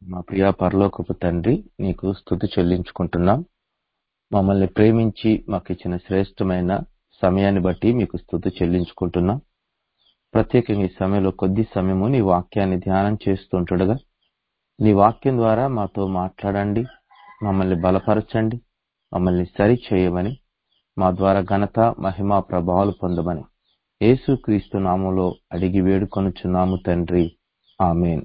మా ప్రియ పరలోకపు తండ్రి నీకు స్థుతి చెల్లించుకుంటున్నాం మమ్మల్ని ప్రేమించి మాకు ఇచ్చిన శ్రేష్టమైన సమయాన్ని బట్టి మీకు స్థుతి చెల్లించుకుంటున్నాం ప్రత్యేకంగా ఈ సమయంలో కొద్ది సమయము నీ వాక్యాన్ని ధ్యానం చేస్తుంటుండగా నీ వాక్యం ద్వారా మాతో మాట్లాడండి మమ్మల్ని బలపరచండి మమ్మల్ని సరి చేయమని మా ద్వారా ఘనత మహిమ ప్రభావాలు పొందమని యేసు క్రీస్తు నామంలో అడిగి వేడుకొనుచున్నాము తండ్రి ఆమెన్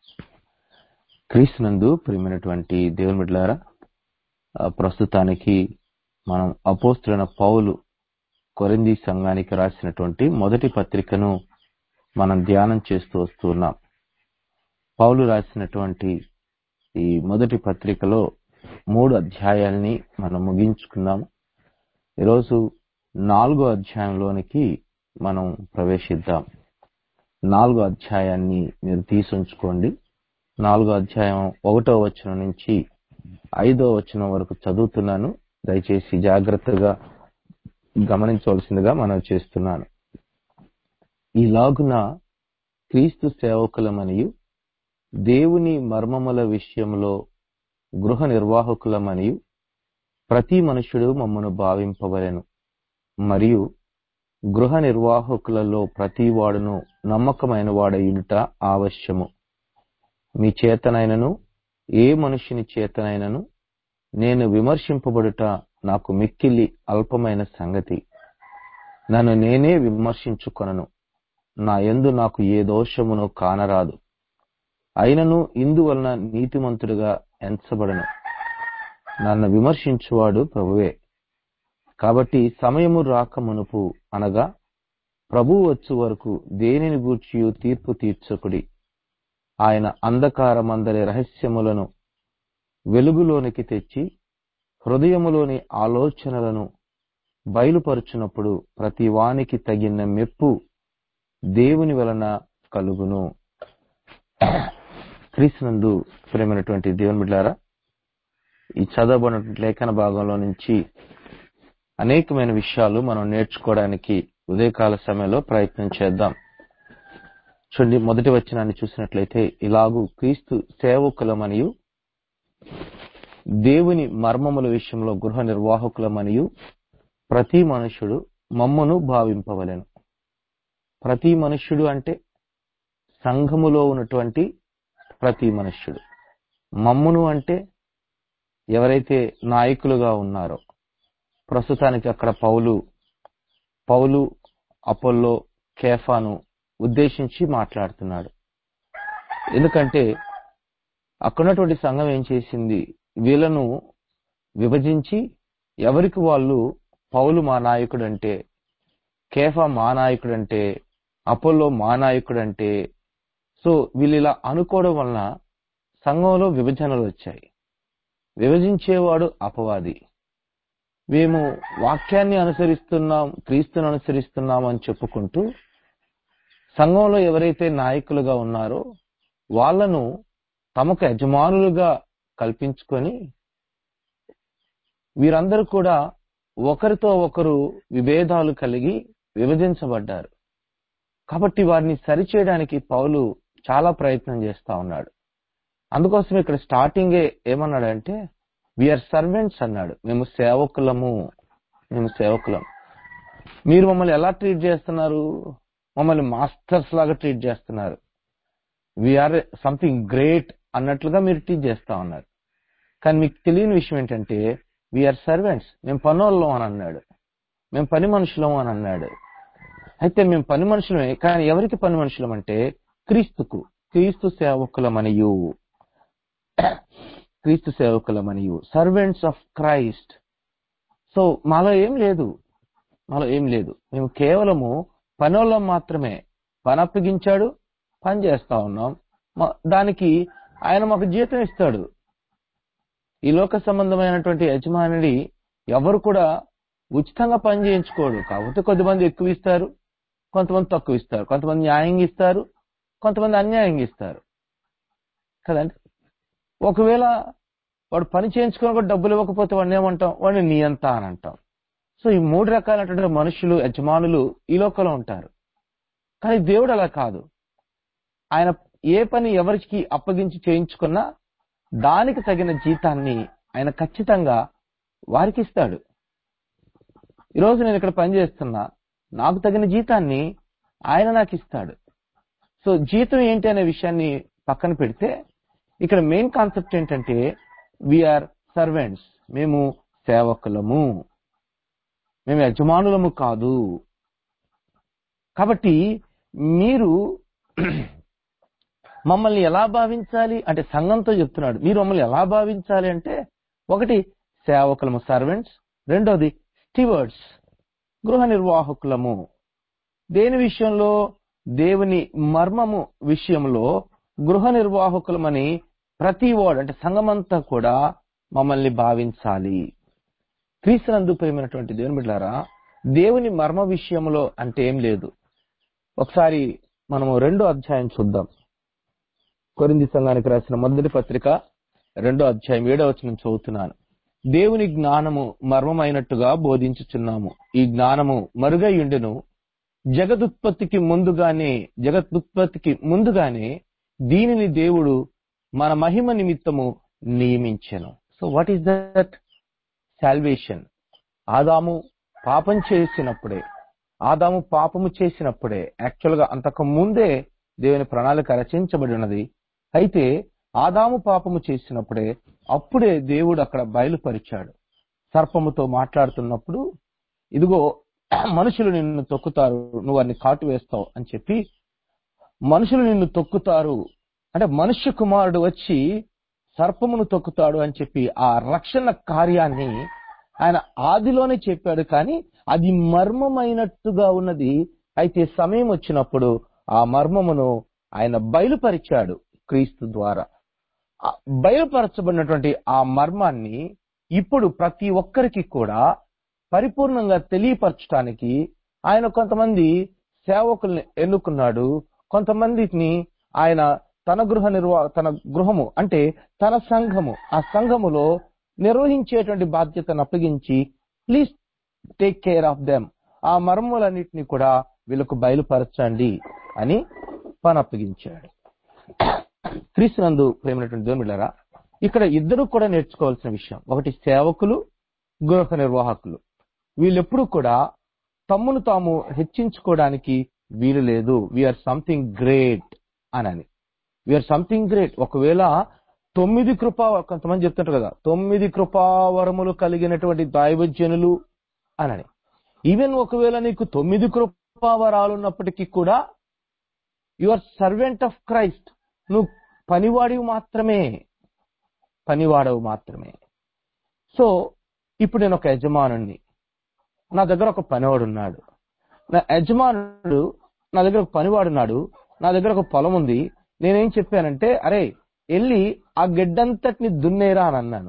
క్రీస్తునందు ప్రియమైనటువంటి దేవుని బిడ్డలారా ఆ, ప్రస్తుతానికి మనం అపోస్తులైన పౌలు కొరింది సంఘానికి రాసినటువంటి మొదటి పత్రికను మనం ధ్యానం చేస్తూ వస్తున్నాం పౌలు రాసినటువంటి ఈ మొదటి పత్రికలో మూడు అధ్యాయాల్ని మనం ముగించుకున్నాము ఈరోజు నాలుగో అధ్యాయంలోనికి మనం ప్రవేశిద్దాం నాలుగో అధ్యాయాన్ని మీరు తీసుంచుకోండి నాలుగో అధ్యాయం ఒకటో వచనం నుంచి ఐదో వచనం వరకు చదువుతున్నాను దయచేసి జాగ్రత్తగా గమనించవలసిందిగా మనం చేస్తున్నాను ఈలాగున క్రీస్తు సేవకులమనియు దేవుని మర్మముల విషయంలో గృహ నిర్వాహకులమనియు ప్రతి మనుషుడు మమ్మను భావింపవలెను మరియు గృహ నిర్వాహకులలో ప్రతి వాడును నమ్మకమైన వాడయుట ఆవశ్యము మీ చేతనైనను ఏ మనుషుని చేతనైనను నేను విమర్శింపబడుట నాకు మిక్కిలి అల్పమైన సంగతి నన్ను నేనే విమర్శించుకొనను నా యందు నాకు ఏ దోషమును కానరాదు అయినను ఇందువలన నీతిమంతుడిగా ఎంచబడను నన్ను విమర్శించువాడు ప్రభువే కాబట్టి సమయము రాక మునుపు అనగా ప్రభు వచ్చు వరకు దేనిని గూర్చియు తీర్పు తీర్చకుడి ఆయన అంధకారమందరి రహస్యములను వెలుగులోనికి తెచ్చి హృదయములోని ఆలోచనలను బయలుపరుచున్నప్పుడు ప్రతి వానికి తగిన మెప్పు దేవుని వలన కలుగును క్రీస్తునందు ప్రేమైనటువంటి దేవుని బిడ్డారా ఈ చదవబడినటువంటి లేఖన భాగంలో నుంచి అనేకమైన విషయాలు మనం నేర్చుకోవడానికి ఉదయకాల సమయంలో ప్రయత్నం చేద్దాం చూడండి మొదటి వచనాన్ని చూసినట్లయితే ఇలాగూ క్రీస్తు సేవకులమనియు దేవుని మర్మముల విషయంలో గృహ నిర్వాహకులమనియు ప్రతి మనుషుడు మమ్మను భావింపవలెను ప్రతి మనుష్యుడు అంటే సంఘములో ఉన్నటువంటి ప్రతి మనుష్యుడు మమ్మును అంటే ఎవరైతే నాయకులుగా ఉన్నారో ప్రస్తుతానికి అక్కడ పౌలు పౌలు అపోల్లో కేఫాను ఉద్దేశించి మాట్లాడుతున్నాడు ఎందుకంటే అక్కడున్నటువంటి సంఘం ఏం చేసింది వీళ్ళను విభజించి ఎవరికి వాళ్ళు పౌలు మా నాయకుడు అంటే కేఫా మా నాయకుడు అంటే అపోల్లో మా నాయకుడు అంటే సో వీళ్ళు ఇలా అనుకోవడం వలన సంఘంలో విభజనలు వచ్చాయి విభజించేవాడు అపవాది మేము వాక్యాన్ని అనుసరిస్తున్నాం క్రీస్తుని అనుసరిస్తున్నాం అని చెప్పుకుంటూ సంఘంలో ఎవరైతే నాయకులుగా ఉన్నారో వాళ్ళను తమకు యజమానులుగా కల్పించుకొని వీరందరూ కూడా ఒకరితో ఒకరు విభేదాలు కలిగి విభజించబడ్డారు కాబట్టి వారిని సరిచేయడానికి పౌలు చాలా ప్రయత్నం చేస్తా ఉన్నాడు అందుకోసం ఇక్కడ స్టార్టింగే ఏమన్నాడంటే విఆర్ సర్వెంట్స్ అన్నాడు మేము సేవకులము మేము సేవకులం మీరు మమ్మల్ని ఎలా ట్రీట్ చేస్తున్నారు మమ్మల్ని మాస్టర్స్ లాగా ట్రీట్ చేస్తున్నారు వీఆర్ సంథింగ్ గ్రేట్ అన్నట్లుగా మీరు ట్రీట్ చేస్తా ఉన్నారు కానీ మీకు తెలియని విషయం ఏంటంటే వీఆర్ సర్వెంట్స్ మేము పనోళ్ళం అని అన్నాడు మేము పని మనుషులం అని అన్నాడు అయితే మేము పని మనుషులమే కానీ ఎవరికి పని మనుషులం అంటే క్రీస్తుకు క్రీస్తు సేవకులమనియు క్రీస్తు సేవకులమనియు సర్వెంట్స్ ఆఫ్ క్రైస్ట్ సో మాలో ఏం లేదు మాలో ఏం లేదు మేము కేవలము పనోళ్ళం మాత్రమే పని అప్పగించాడు పని చేస్తా ఉన్నాం మా- దానికి ఆయన మాకు జీతం ఇస్తాడు ఈ లోక సంబంధమైనటువంటి యజమానుడి ఎవరు కూడా ఉచితంగా పని చేయించుకోడు కాకపోతే కొద్దిమంది ఎక్కువ ఇస్తారు కొంతమంది తక్కువ ఇస్తారు కొంతమంది న్యాయంగా ఇస్తారు కొంతమంది అన్యాయంగా ఇస్తారు కదండి ఒకవేళ వాడు పని చేయించుకొని కూడా డబ్బులు ఇవ్వకపోతే వాడిని ఏమంటాం వాడిని నీ అంతా అని అంటాం సో ఈ మూడు రకాలైనటువంటి మనుషులు యజమానులు ఈ లోకంలో ఉంటారు కానీ దేవుడు అలా కాదు ఆయన ఏ పని ఎవరికి అప్పగించి చేయించుకున్నా దానికి తగిన జీతాన్ని ఆయన ఖచ్చితంగా వారికి ఇస్తాడు ఈరోజు నేను ఇక్కడ పనిచేస్తున్నా నాకు తగిన జీతాన్ని ఆయన నాకు ఇస్తాడు సో జీతం ఏంటి అనే విషయాన్ని పక్కన పెడితే ఇక్కడ మెయిన్ కాన్సెప్ట్ ఏంటంటే వీఆర్ సర్వెంట్స్ మేము సేవకులము మేము యజమానులము కాదు కాబట్టి మీరు మమ్మల్ని ఎలా భావించాలి అంటే సంఘంతో చెప్తున్నాడు మీరు మమ్మల్ని ఎలా భావించాలి అంటే ఒకటి సేవకులము సర్వెంట్స్ రెండోది స్టివర్డ్స్ గృహ నిర్వాహకులము దేని విషయంలో దేవుని మర్మము విషయంలో గృహ నిర్వాహకులమని ప్రతి వాడు అంటే సంఘమంతా కూడా మమ్మల్ని భావించాలి క్రీస్తునందు ప్రేమైనటువంటి దేవుని బిడ్డారా దేవుని మర్మ విషయంలో అంటే ఏం లేదు ఒకసారి మనము రెండో అధ్యాయం చూద్దాం కొరింది సంఘానికి రాసిన మొదటి పత్రిక రెండో అధ్యాయం ఏడో వచనం చదువుతున్నాను దేవుని జ్ఞానము మర్మమైనట్టుగా బోధించుచున్నాము ఈ జ్ఞానము మరుగైయుండెను జగదుత్పత్తికి ముందుగానే జగదుత్పత్తికి ముందుగానే దీనిని దేవుడు మన మహిమ నిమిత్తము నియమించెను so what is that salvation ఆదాము పాపం చేసినప్పుడే ఆదాము పాపము చేసినప్పుడే యాక్చువల్ గా అంతకు ముందే దేవుని ప్రణాళిక రచించబడి ఉన్నది అయితే ఆదాము పాపము చేసినప్పుడే అప్పుడే దేవుడు అక్కడ బయలుపరిచాడు సర్పముతో మాట్లాడుతున్నప్పుడు ఇదిగో మనుషులు నిన్ను తొక్కుతారు నువ్వు అన్ని కాటు వేస్తావు అని చెప్పి మనుషులు నిన్ను తొక్కుతారు అంటే మనుష్య కుమారుడు వచ్చి సర్పమును తొక్కుతాడు అని చెప్పి ఆ రక్షణ కార్యాన్ని ఆయన ఆదిలోనే చెప్పాడు కానీ అది మర్మమైనట్టుగా ఉన్నది అయితే సమయం వచ్చినప్పుడు ఆ మర్మమును ఆయన బయలుపరిచాడు క్రీస్తు ద్వారా ఆ బయలుపరచబడినటువంటి ఆ మర్మాన్ని ఇప్పుడు ప్రతి ఒక్కరికి కూడా పరిపూర్ణంగా తెలియపరచడానికి ఆయన కొంతమంది సేవకుల్ని ఎన్నుకున్నాడు కొంతమందిని ఆయన తన గృహ నిర్వా తన గృహము అంటే తన సంఘము ఆ సంఘములో నిర్వహించేటువంటి బాధ్యతను అప్పగించి please take care of them ఆ మర్మములన్నిటిని కూడా వీళ్ళకు బయలుపరచండి అని పని అప్పగించాడు క్రీస్తునందు ప్రేమైనటువంటి దేవుని ఇక్కడ ఇద్దరు కూడా నేర్చుకోవాల్సిన విషయం ఒకటి సేవకులు గృహ నిర్వాహకులు వీళ్ళెప్పుడు కూడా తమ్మును తాము హెచ్చించుకోవడానికి వీలు లేదు వీఆర్ సంథింగ్ గ్రేట్ అనని వీఆర్ సంథింగ్ గ్రేట్ ఒకవేళ తొమ్మిది కృపా కొంతమంది చెప్తుంటారు కదా తొమ్మిది కృపావరములు కలిగినటువంటి దైవజనులు అనని ఈవెన్ ఒకవేళ నీకు తొమ్మిది కృపావరాలు ఉన్నప్పటికీ కూడా you are servant of Christ నువ్వు పనివాడివి మాత్రమే పనివాడవు మాత్రమే సో ఇప్పుడు నేను ఒక యజమానుణ్ణి నా దగ్గర ఒక పనివాడు ఉన్నాడు నా యజమానుడు నా దగ్గర ఒక పనివాడు ఉన్నాడు నా దగ్గర ఒక పొలం ఉంది నేనేం చెప్పానంటే అరే వెళ్ళి ఆ గడ్డంతటిని దున్నేరా అని అన్నాను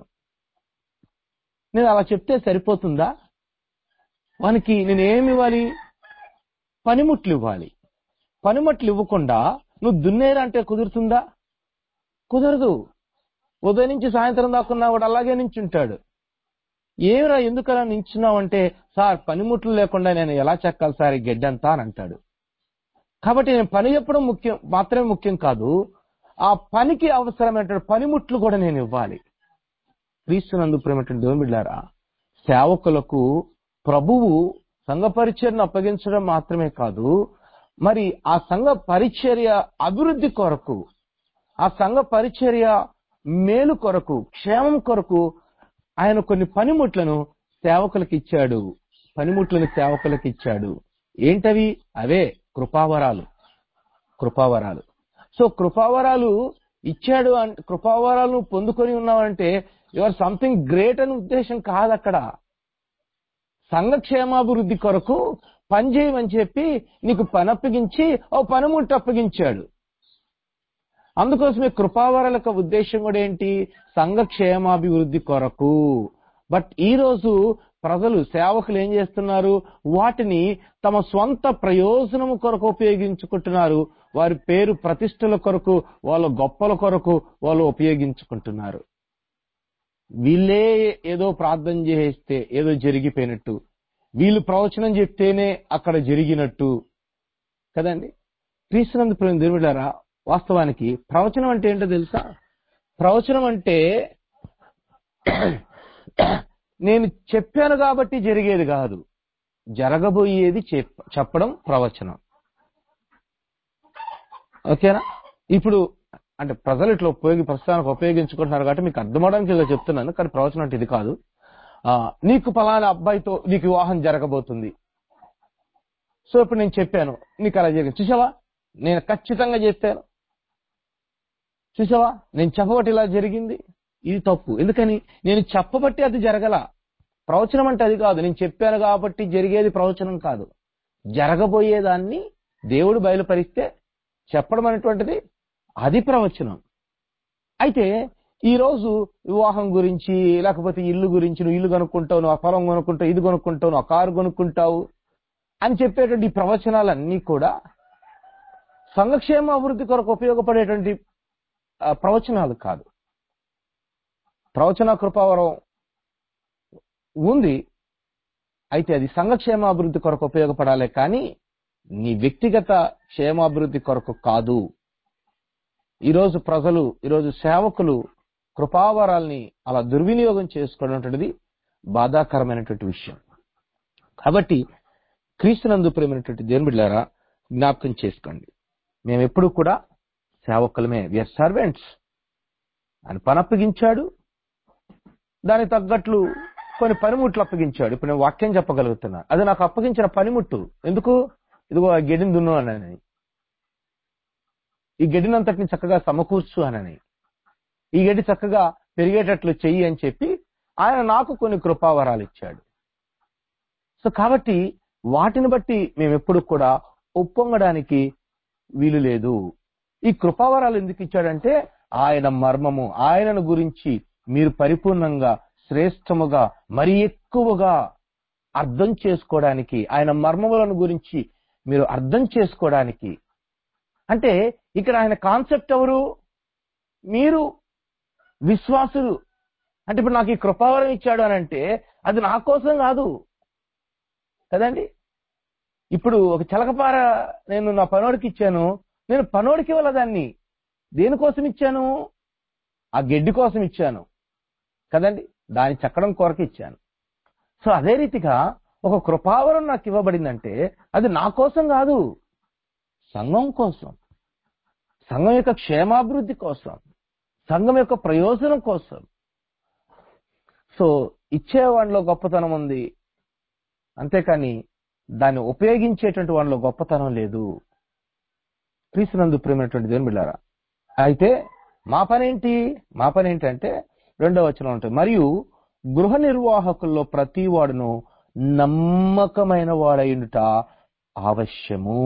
నేను అలా చెప్తే సరిపోతుందా వానికి నేను ఏమి ఇవ్వాలి పనిముట్లు ఇవ్వాలి పనిముట్లు ఇవ్వకుండా నువ్వు దున్నేరా అంటే కుదురుతుందా కుదరదు ఉదయం నుంచి సాయంత్రం దాకున్నా వాడు అలాగే నించుంటాడు ఏమిరా ఎందుకలా నించున్నావు అంటే సార్ పనిముట్లు లేకుండా నేను ఎలా చెక్కాలి సార్ ఈ గడ్డంతా అని అంటాడు కాబట్టి నేను పని చెప్పడం ముఖ్యం మాత్రమే ముఖ్యం కాదు ఆ పనికి అవసరమైనటువంటి పనిముట్లు కూడా నేను ఇవ్వాలి క్రీస్తునందు ప్రేమటువంటి దేవుని బిడ్డారా సేవకులకు ప్రభువు సంఘ పరిచర్ను అప్పగించడం మాత్రమే కాదు మరి ఆ సంఘ పరిచర్య అభివృద్ధి కొరకు ఆ సంఘ పరిచర్య మేలు కొరకు క్షేమం కొరకు ఆయన కొన్ని పనిముట్లను సేవకులకు ఇచ్చాడు పనిముట్లను సేవకులకు ఇచ్చాడు ఏంటవి అవే కృపావరాలు కృపావరాలు సో కృపావరాలు ఇచ్చాడు అంటే కృపావరాలు పొందుకొని ఉన్నావంటే యువర్ సంథింగ్ గ్రేట్ అని ఉద్దేశం కాదు అక్కడ సంఘక్షేమాభివృద్ధి కొరకు పని చేయమని చెప్పి నీకు పని అప్పగించి ఓ పనిముట్టు అప్పగించాడు అందుకోసమే కృపావరాల యొక్క ఉద్దేశం కూడా ఏంటి సంఘ క్షేమాభివృద్ధి కొరకు బట్ ఈ రోజు ప్రజలు సేవకులు ఏం చేస్తున్నారు వాటిని తమ స్వంత ప్రయోజనము కొరకు ఉపయోగించుకుంటున్నారు వారి పేరు ప్రతిష్టల కొరకు వాళ్ళ గొప్పల కొరకు వాళ్ళు ఉపయోగించుకుంటున్నారు వీళ్ళే ఏదో ప్రార్థన చేస్తే ఏదో జరిగిపోయినట్టు వీళ్ళు ప్రవచనం చెప్తేనే అక్కడ జరిగినట్టు కదండి క్రీస్తునందు ప్రేమ దేవుడారా వాస్తవానికి ప్రవచనం అంటే ఏంటో తెలుసా ప్రవచనం అంటే నేను చెప్పాను కాబట్టి జరిగేది కాదు జరగబోయేది చెప్- చెప్పడం ప్రవచనం ఓకేనా ఇప్పుడు అంటే ప్రజలు ఇట్లా ఉపయోగి ప్రస్తుతానికి ఉపయోగించుకుంటున్నారు కాబట్టి మీకు అర్థమవడానికి ఇలా చెప్తున్నాను కానీ ప్రవచనం అంటే ఇది కాదు ఆ, నీకు పలానా అబ్బాయితో నీకు వివాహం జరగబోతుంది సో ఇప్పుడు నేను చెప్పాను నీకు అలా జరిగింది చూసావా నేను ఖచ్చితంగా చెప్పాను చూసావా నేను చెప్పబట్టి ఇలా జరిగింది ఇది తప్పు ఎందుకని నేను చెప్పబట్టి అది జరగల ప్రవచనం అంటే అది కాదు నేను చెప్పాను కాబట్టి జరిగేది ప్రవచనం కాదు జరగబోయేదాన్ని దేవుడు బయలుపరిస్తే చెప్పడం అనేటువంటిది అది ప్రవచనం అయితే ఈ రోజు వివాహం గురించి లేకపోతే ఇల్లు గురించి నువ్వు ఇల్లు కొనుక్కుంటావు నువ్వు ఆ పొలం కొనుక్కుంటావు ఇది కొనుక్కుంటావు నువ్వు ఆ కారు కొనుక్కుంటావు అని చెప్పేటువంటి ఈ ప్రవచనాలన్నీ కూడా సంఘక్షేమ అభివృద్ధి కొరకు ఉపయోగపడేటువంటి ఆ, ప్రవచనాలు కాదు ప్రవచన కృపావరం ఉంది అయితే అది సంఘక్షేమ అభివృద్ధి కొరకు ఉపయోగపడాలి కానీ నీ వ్యక్తిగత క్షేమాభివృద్ధి కొరకు కాదు ఈరోజు ప్రజలు ఈరోజు సేవకులు కృపావరాల్ని అలా దుర్వినియోగం చేసుకోవడం అనేటువంటిది బాధాకరమైనటువంటి విషయం కాబట్టి క్రీస్తునందు ప్రేమైనటువంటి దేవుని బిడ్డారా జ్ఞాపకం చేసుకోండి మేము ఎప్పుడు కూడా సేవకులమే విఆర్ సర్వెంట్స్ ఆయన పని అప్పగించాడు దానికి తగ్గట్లు కొన్ని పనిముట్లు అప్పగించాడు ఇప్పుడు నేను వాక్యం చెప్పగలుగుతున్నా అది నాకు అప్పగించిన పనిముట్టు ఎందుకు ఇదిగో ఆ గెడిని దున్ను అనని ఈ గెడినంతటిని చక్కగా సమకూర్చు అనని ఈ గడ్డి చక్కగా పెరిగేటట్లు చెయ్యి అని చెప్పి ఆయన నాకు కొన్ని కృపావరాలు ఇచ్చాడు సో కాబట్టి వాటిని బట్టి మేము ఎప్పుడు కూడా ఒప్పొంగడానికి వీలు లేదు ఈ కృపావరాలు ఎందుకు ఇచ్చాడంటే ఆయన మర్మము ఆయనను గురించి మీరు పరిపూర్ణంగా శ్రేష్టముగా మరి ఎక్కువగా అర్థం చేసుకోవడానికి ఆయన మర్మములను గురించి మీరు అర్థం చేసుకోవడానికి అంటే ఇక్కడ ఆయన కాన్సెప్ట్ ఎవరు మీరు విశ్వాసులు అంటే ఇప్పుడు నాకు ఈ కృపావరం ఇచ్చాడు అని అంటే అది నా కోసం కాదు కదండి ఇప్పుడు ఒక చిలకపార నేను నా పనోడికి ఇచ్చాను నేను పనోడికి ఇవ్వాల దాన్ని దేనికోసం ఇచ్చాను ఆ గడ్డి కోసం ఇచ్చాను కదండి దాన్ని చెక్కడం కొరకు ఇచ్చాను సో అదే రీతిగా ఒక కృపావరం నాకు ఇవ్వబడిందంటే అది నా కోసం కాదు సంఘం కోసం సంఘం యొక్క క్షేమాభివృద్ధి కోసం సంఘం యొక్క ప్రయోజనం కోసం సో ఇచ్చేవాడిలో గొప్పతనం ఉంది అంతేకాని దాన్ని ఉపయోగించేటువంటి వాళ్ళలో గొప్పతనం లేదు క్రీస్తునందు ప్రేమైనటువంటి దేవుని బిళ్ళారా అయితే మా పనేంటి మా పని ఏంటంటే రెండవ వచనం ఉంటుంది మరియు గృహ నిర్వాహకుల్లో ప్రతి వాడును నమ్మకమైన వాడైండుట ఆవశ్యము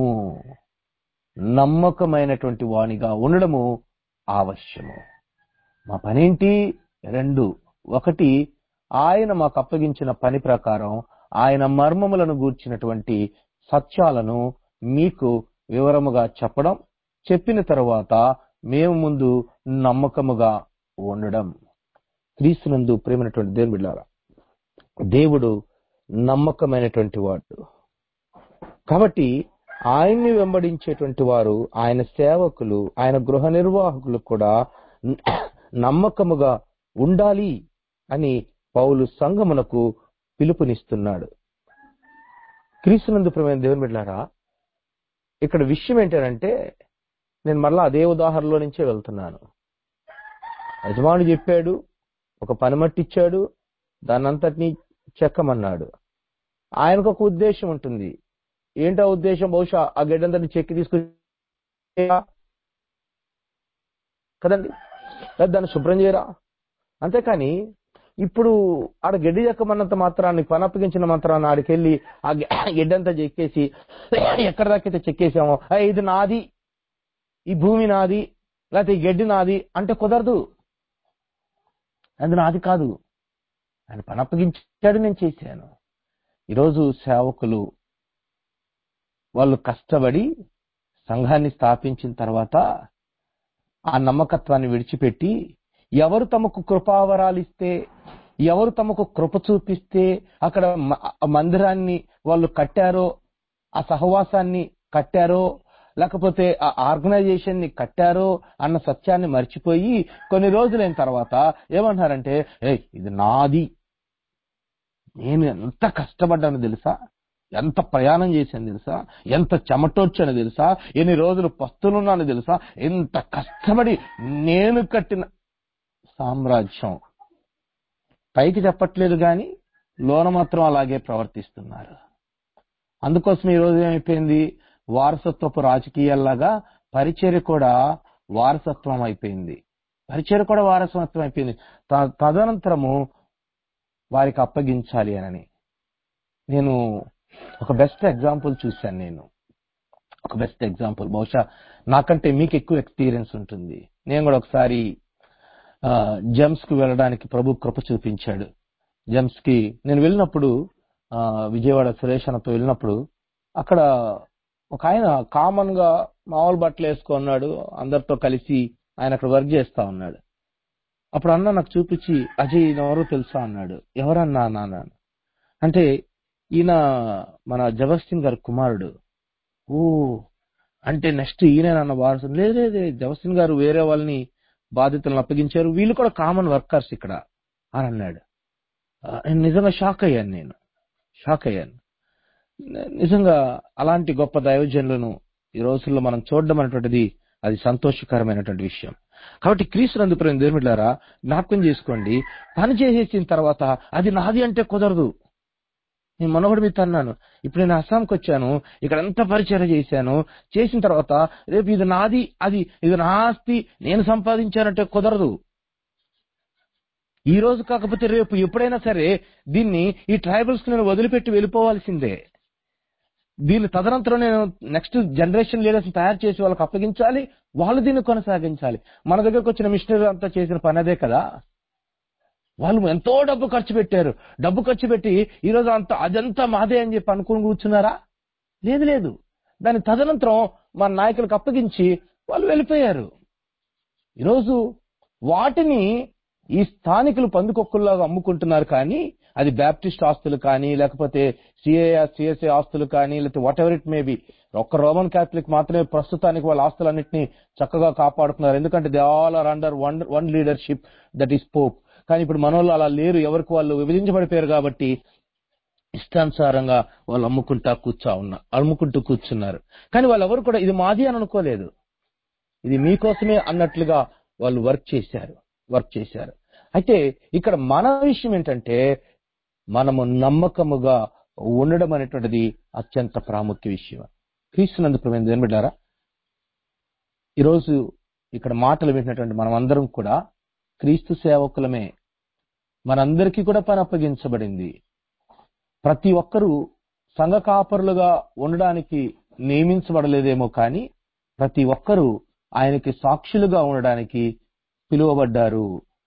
నమ్మకమైనటువంటి వానిగా ఉండడము ఆవశ్యము మా పనేంటి రెండు ఒకటి ఆయన మాకు అప్పగించిన పని ప్రకారం ఆయన మర్మములను గూర్చినటువంటి సత్యాలను మీకు వివరముగా చెప్పడం చెప్పిన తరువాత మేము ముందు నమ్మకముగా ఉండడం క్రీస్తునందు ప్రేమైనటువంటి దేవుని బిడ్డారా దేవుడు నమ్మకమైనటువంటి వాడు కాబట్టి ఆయన్ని వెంబడించేటువంటి వారు ఆయన సేవకులు ఆయన గృహ నిర్వాహకులు కూడా నమ్మకముగా ఉండాలి అని పౌలు సంఘమునకు పిలుపునిస్తున్నాడు క్రీస్తునందు ప్రేమైన దేవుని బిడ్డారా ఇక్కడ విషయం ఏంటంటే నేను మళ్ళా అదే ఉదాహరణలో నుంచే వెళ్తున్నాను యజమానుడు చెప్పాడు ఒక పనిమట్టి ఇచ్చాడు దాన్నంతటినీ చెక్కమన్నాడు ఆయనకు ఒక ఉద్దేశం ఉంటుంది ఏంటా ఉద్దేశం బహుశా ఆ గడ్డంతటిని చెక్కి తీసుకుని కదండి లేదా దాన్ని శుభ్రం చేయరా అంతేకాని ఇప్పుడు ఆడ గడ్డి చెక్కమన్నంత మాత్రాన్ని పని అప్పగించిన మాత్రాన్ని ఆడికెళ్ళి ఆ గ- గడ్డంతా చెక్కేసి ఎక్కడ దాకైతే చెక్కేసామో "ఆ, ఇది నాది ఈ భూమి నాది లేకపోతే ఈ గడ్డి నాది అంటే కుదరదు అది నాది కాదు ఆయన పని అప్పగించాడు నేను చేశాను ఈరోజు సేవకులు వాళ్ళు కష్టపడి సంఘాన్ని స్థాపించిన తర్వాత ఆ నమ్మకత్వాన్ని విడిచిపెట్టి ఎవరు తమకు కృపావరాలు ఇస్తే ఎవరు తమకు కృప చూపిస్తే అక్కడ మ- ఆ మందిరాన్ని వాళ్ళు కట్టారో ఆ సహవాసాన్ని కట్టారో లేకపోతే ఆ ఆర్గనైజేషన్ ని కట్టారో అన్న సత్యాన్ని మర్చిపోయి కొన్ని రోజులైన తర్వాత ఏమంటున్నారంటే ఏ ఇది నాది నేను ఎంత కష్టపడ్డానో తెలుసా ఎంత ప్రయాణం చేశాను తెలుసా ఎంత చెమటొచ్చానో తెలుసా ఎన్ని రోజులు పస్తులున్నానో తెలుసా ఎంత కష్టపడి నేను కట్టిన సామ్రాజ్యం పైకి చెప్పట్లేదు గాని లోన మాత్రం అలాగే ప్రవర్తిస్తున్నారు అందుకోసం ఈ రోజు ఏమైపోయింది వారసత్వపు రాజకీయాల్లాగా పరిచర్య కూడా వారసత్వం అయిపోయింది పరిచర్య కూడా వారసత్వం అయిపోయింది త- తదనంతరము వారికి అప్పగించాలి అని నేను ఒక బెస్ట్ ఎగ్జాంపుల్ చూశాను నేను ఒక బెస్ట్ ఎగ్జాంపుల్ బహుశా నాకంటే మీకు ఎక్కువ ఎక్స్పీరియన్స్ ఉంటుంది నేను కూడా ఒకసారి జెమ్స్ కి వెళ్ళడానికి ప్రభు కృప చూపించాడు జెమ్స్ కి నేను వెళ్ళినప్పుడు ఆ, విజయవాడ సురేష్ అన్నతో వెళ్ళినప్పుడు అక్కడ ఒక ఆయన కామన్ గా మామూలు బట్టలు వేసుకున్నాడు అందరితో కలిసి ఆయన అక్కడ వర్క్ చేస్తా ఉన్నాడు అప్పుడు అన్న నాకు చూపించి అజయ్ ఈయన ఎవరో తెలుసా అన్నాడు ఎవరన్నా అన్నాను అంటే ఈయన మన జబస్టిన్ గారి కుమారుడు ఓ అంటే నెక్స్ట్ ఈయన వారసు లేదు లేదు జబస్టిన్ గారు వేరే వాళ్ళని బాధ్యతలను అప్పగించారు వీళ్ళు కూడా కామన్ వర్కర్స్ ఇక్కడ అని అన్నాడు ఆ, నేను నిజంగా షాక్ అయ్యాను నేను షాక్ అయ్యాను ని- నిజంగా అలాంటి గొప్ప దైవజనులను ఈ రోజుల్లో మనం చూడడం అనేటువంటిది అది సంతోషకరమైనటువంటి విషయం కాబట్టి క్రీస్తునందు ప్రేమ దేవులారా జ్ఞాపకం చేసుకోండి పని చేసేసిన తర్వాత అది నాది అంటే కుదరదు నేను మనోహడి మీద అన్నాను ఇప్పుడు నేను అస్సాంకి వచ్చాను ఇక్కడ ఎంత పరిచయం చేశాను చేసిన తర్వాత రేపు ఇది నాది అది ఇది నా ఆస్తి నేను సంపాదించానంటే కుదరదు ఈ రోజు కాకపోతే రేపు ఎప్పుడైనా సరే దీన్ని ఈ ట్రైబల్స్ కి నేను వదిలిపెట్టి వెళ్ళిపోవాల్సిందే దీన్ని తదనంతరం నేను నెక్స్ట్ జనరేషన్ లీడర్స్ తయారు చేసి వాళ్ళకి అప్పగించాలి వాళ్ళు దీన్ని కొనసాగించాలి మన దగ్గరకు వచ్చిన మిషనరీ అంతా చేసిన పని అదే కదా వాళ్ళు ఎంతో డబ్బు ఖర్చు పెట్టారు డబ్బు ఖర్చు పెట్టి ఈ రోజు అంత అదంతా మాదే అని చెప్పి అనుకుని కూర్చున్నారా లేదు లేదు దాని తదనంతరం మన నాయకులకు అప్పగించి వాళ్ళు వెళ్ళిపోయారు ఈరోజు వాటిని ఈ స్థానికులు పందుకొక్కుల్లాగా అమ్ముకుంటున్నారు కానీ అది బ్యాప్టిస్ట్ ఆస్తులు కానీ లేకపోతే సిఏఆర్ సిఎస్ఏ ఆస్తులు కానీ లేకపోతే whatever it may be ఒక్క రోమన్ క్యాథలిక్ మాత్రమే ప్రస్తుతానికి వాళ్ళ ఆస్తులన్నింటినీ చక్కగా కాపాడుతున్నారు ఎందుకంటే they all are under one one leadership that is pope కానీ ఇప్పుడు మనోళ్ళు అలా లేరు ఎవరికి వాళ్ళు విభజించబడిపోయారు కాబట్టి ఇష్టానుసారంగా వాళ్ళు అమ్ముకుంటా కూర్చో ఉన్నా అమ్ముకుంటూ కూర్చున్నారు కానీ వాళ్ళెవరు కూడా ఇది మాది అని అనుకోలేదు ఇది మీకోసమే అన్నట్లుగా వాళ్ళు వర్క్ చేశారు వర్క్ చేశారు అయితే ఇక్కడ మన విషయం ఏంటంటే మనము నమ్మకముగా ఉండడం అనేటువంటిది అత్యంత ప్రాముఖ్య విషయం క్రీస్తునందు ప్రమేయం దేని బిడ్డారా ఈరోజు ఇక్కడ మాటలు వింటున్నటువంటి మనం అందరం కూడా క్రీస్తు సేవకులమే మనందరికీ కూడా పని అప్పగించబడింది ప్రతి ఒక్కరూ సంఘ కాపరులుగా ఉండడానికి నియమించబడలేదేమో కానీ ప్రతి ఒక్కరూ ఆయనకి సాక్షులుగా ఉండడానికి పిలువబడ్డారు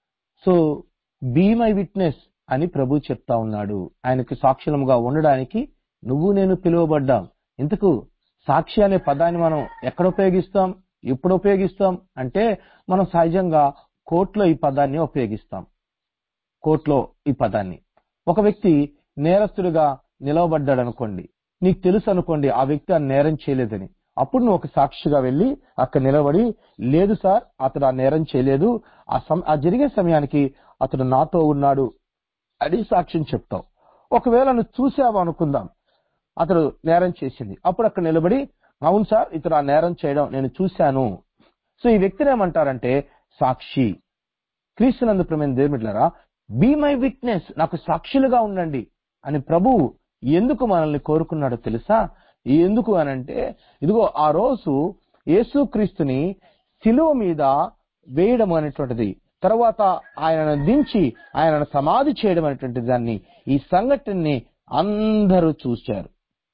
సో బీ మై విట్నెస్ అని ప్రభు చెప్తా ఉన్నాడు ఆయనకి సాక్షులముగా ఉండడానికి నువ్వు నేను పిలువబడ్డాం ఇంతకు సాక్షి అనే పదాన్ని మనం ఎక్కడ ఉపయోగిస్తాం ఎప్పుడు ఉపయోగిస్తాం అంటే మనం సహజంగా కోర్టులో ఈ పదాన్ని ఉపయోగిస్తాం కోర్టులో ఈ పదాన్ని ఒక వ్యక్తి నేరస్తుడిగా నిలవబడ్డాడు అనుకోండి నీకు తెలుసు అనుకోండి ఆ వ్యక్తి ఆ నేరం చేయలేదని అప్పుడు నువ్వు ఒక సాక్షిగా వెళ్ళి అక్కడ నిలబడి లేదు సార్ అతడు ఆ నేరం చేయలేదు ఆ సమ ఆ జరిగే సమయానికి అతడు నాతో ఉన్నాడు అని సాక్ష్యం చెప్తావు ఒకవేళ నువ్వు చూసావు అనుకుందాం అతడు నేరం చేసింది అప్పుడు అక్కడ నిలబడి అవును సార్ ఇతడు ఆ నేరం చేయడం నేను చూశాను సో ఈ వ్యక్తిని ఏమంటారంటే సాక్షి క్రీస్తునందు ప్రమేణ దేవుడిలారా బీ మై విట్నెస్ నాకు సాక్షులుగా ఉండండి అని ప్రభు ఎందుకు మనల్ని కోరుకున్నాడో తెలుసా ఎందుకు అనంటే ఇదిగో ఆ రోజు యేసుక్రీస్తుని శిలువ మీద వేయడం అనేటువంటిది తర్వాత ఆయనను దించి ఆయనను సమాధి చేయడం అనేటువంటి దాన్ని ఈ సంఘటనని అందరూ చూశారు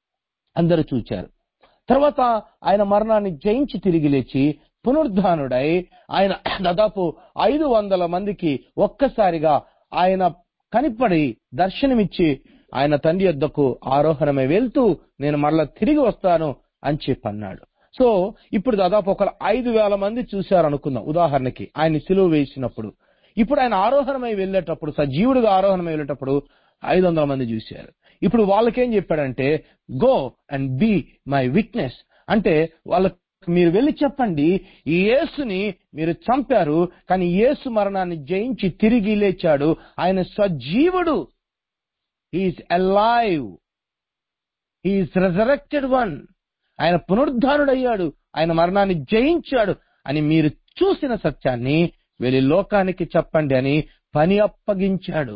అందరూ చూశారు తర్వాత ఆయన మరణాన్ని జయించి తిరిగి లేచి పునరుద్ధానుడై ఆయన దాదాపు ఐదు వందల మందికి ఒక్కసారిగా ఆయన కనిపడి దర్శనమిచ్చి ఆయన తండ్రి యొద్దకు ఆరోహణమై వెళ్తూ నేను మరలా తిరిగి వస్తాను అని చెప్పన్నాడు సో ఇప్పుడు దాదాపు ఒక ఐదు వేల మంది చూశారు అనుకుందాం ఉదాహరణకి ఆయన సిలువ వేసినప్పుడు ఇప్పుడు ఆయన ఆరోహణమై వెళ్ళేటప్పుడు సజీవుడిగా ఆరోహణమై వెళ్ళేటప్పుడు ఐదు వందల మంది చూశారు ఇప్పుడు వాళ్ళకేం చెప్పాడంటే go and be my witness అంటే వాళ్ళ మీరు వెళ్ళి చెప్పండి ఈ యేసుని మీరు చంపారు కానీ యేసు మరణాన్ని జయించి తిరిగి లేచాడు ఆయన సజీవుడు is alive is resurrected one ఆయన పునరుద్ధానుడయ్యాడు ఆయన మరణాన్ని జయించాడు అని మీరు చూసిన సత్యాన్ని వెళ్ళి లోకానికి చెప్పండి అని పని అప్పగించాడు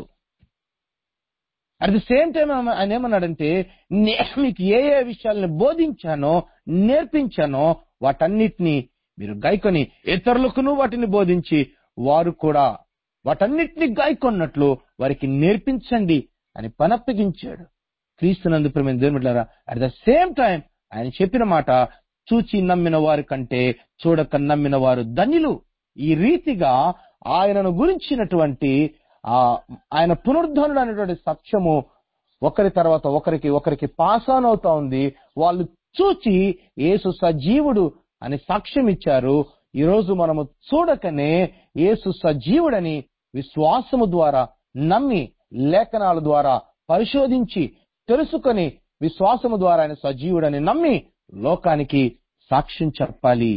అట్ ది సేమ్ టైం ఆయన ఏమన్నాడంటే నేను మీకు ఏ ఏ విషయాలను బోధించానో నేర్పించానో వాటన్నిటిని మీరు గాయకొని ఇతరులకును వాటిని బోధించి వారు కూడా వాటన్నిటిని గాయకొన్నట్లు వారికి నేర్పించండి అని పనప్పగించాడు క్రీస్తునందు ప్రేమ దేవుడు అట్ ద సేమ్ టైం ఆయన చెప్పిన మాట చూచి నమ్మిన వారి కంటే చూడక నమ్మిన వారు ధన్యులు ఈ రీతిగా ఆయనను గురించినటువంటి ఆ ఆయన పునరుద్ధరణుడు అనేటువంటి సత్యము ఒకరి తర్వాత ఒకరికి ఒకరికి పాస్ ఆన్ అవుతా ఉంది వాళ్ళు చూచి యేసు సజీవుడు అని సాక్ష్యం ఇచ్చారు ఈ రోజు మనము చూడకనే యేసు సజీవుడని విశ్వాసము ద్వారా నమ్మి లేఖనాల ద్వారా పరిశోధించి తెలుసుకొని విశ్వాసము ద్వారా ఆయన సజీవుడని నమ్మి లోకానికి సాక్ష్యం చెప్పాలి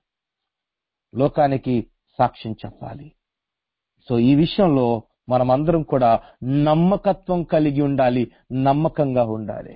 లోకానికి సాక్ష్యం చెప్పాలి సో ఈ విషయంలో మనమందరం కూడా నమ్మకత్వం కలిగి ఉండాలి నమ్మకంగా ఉండాలి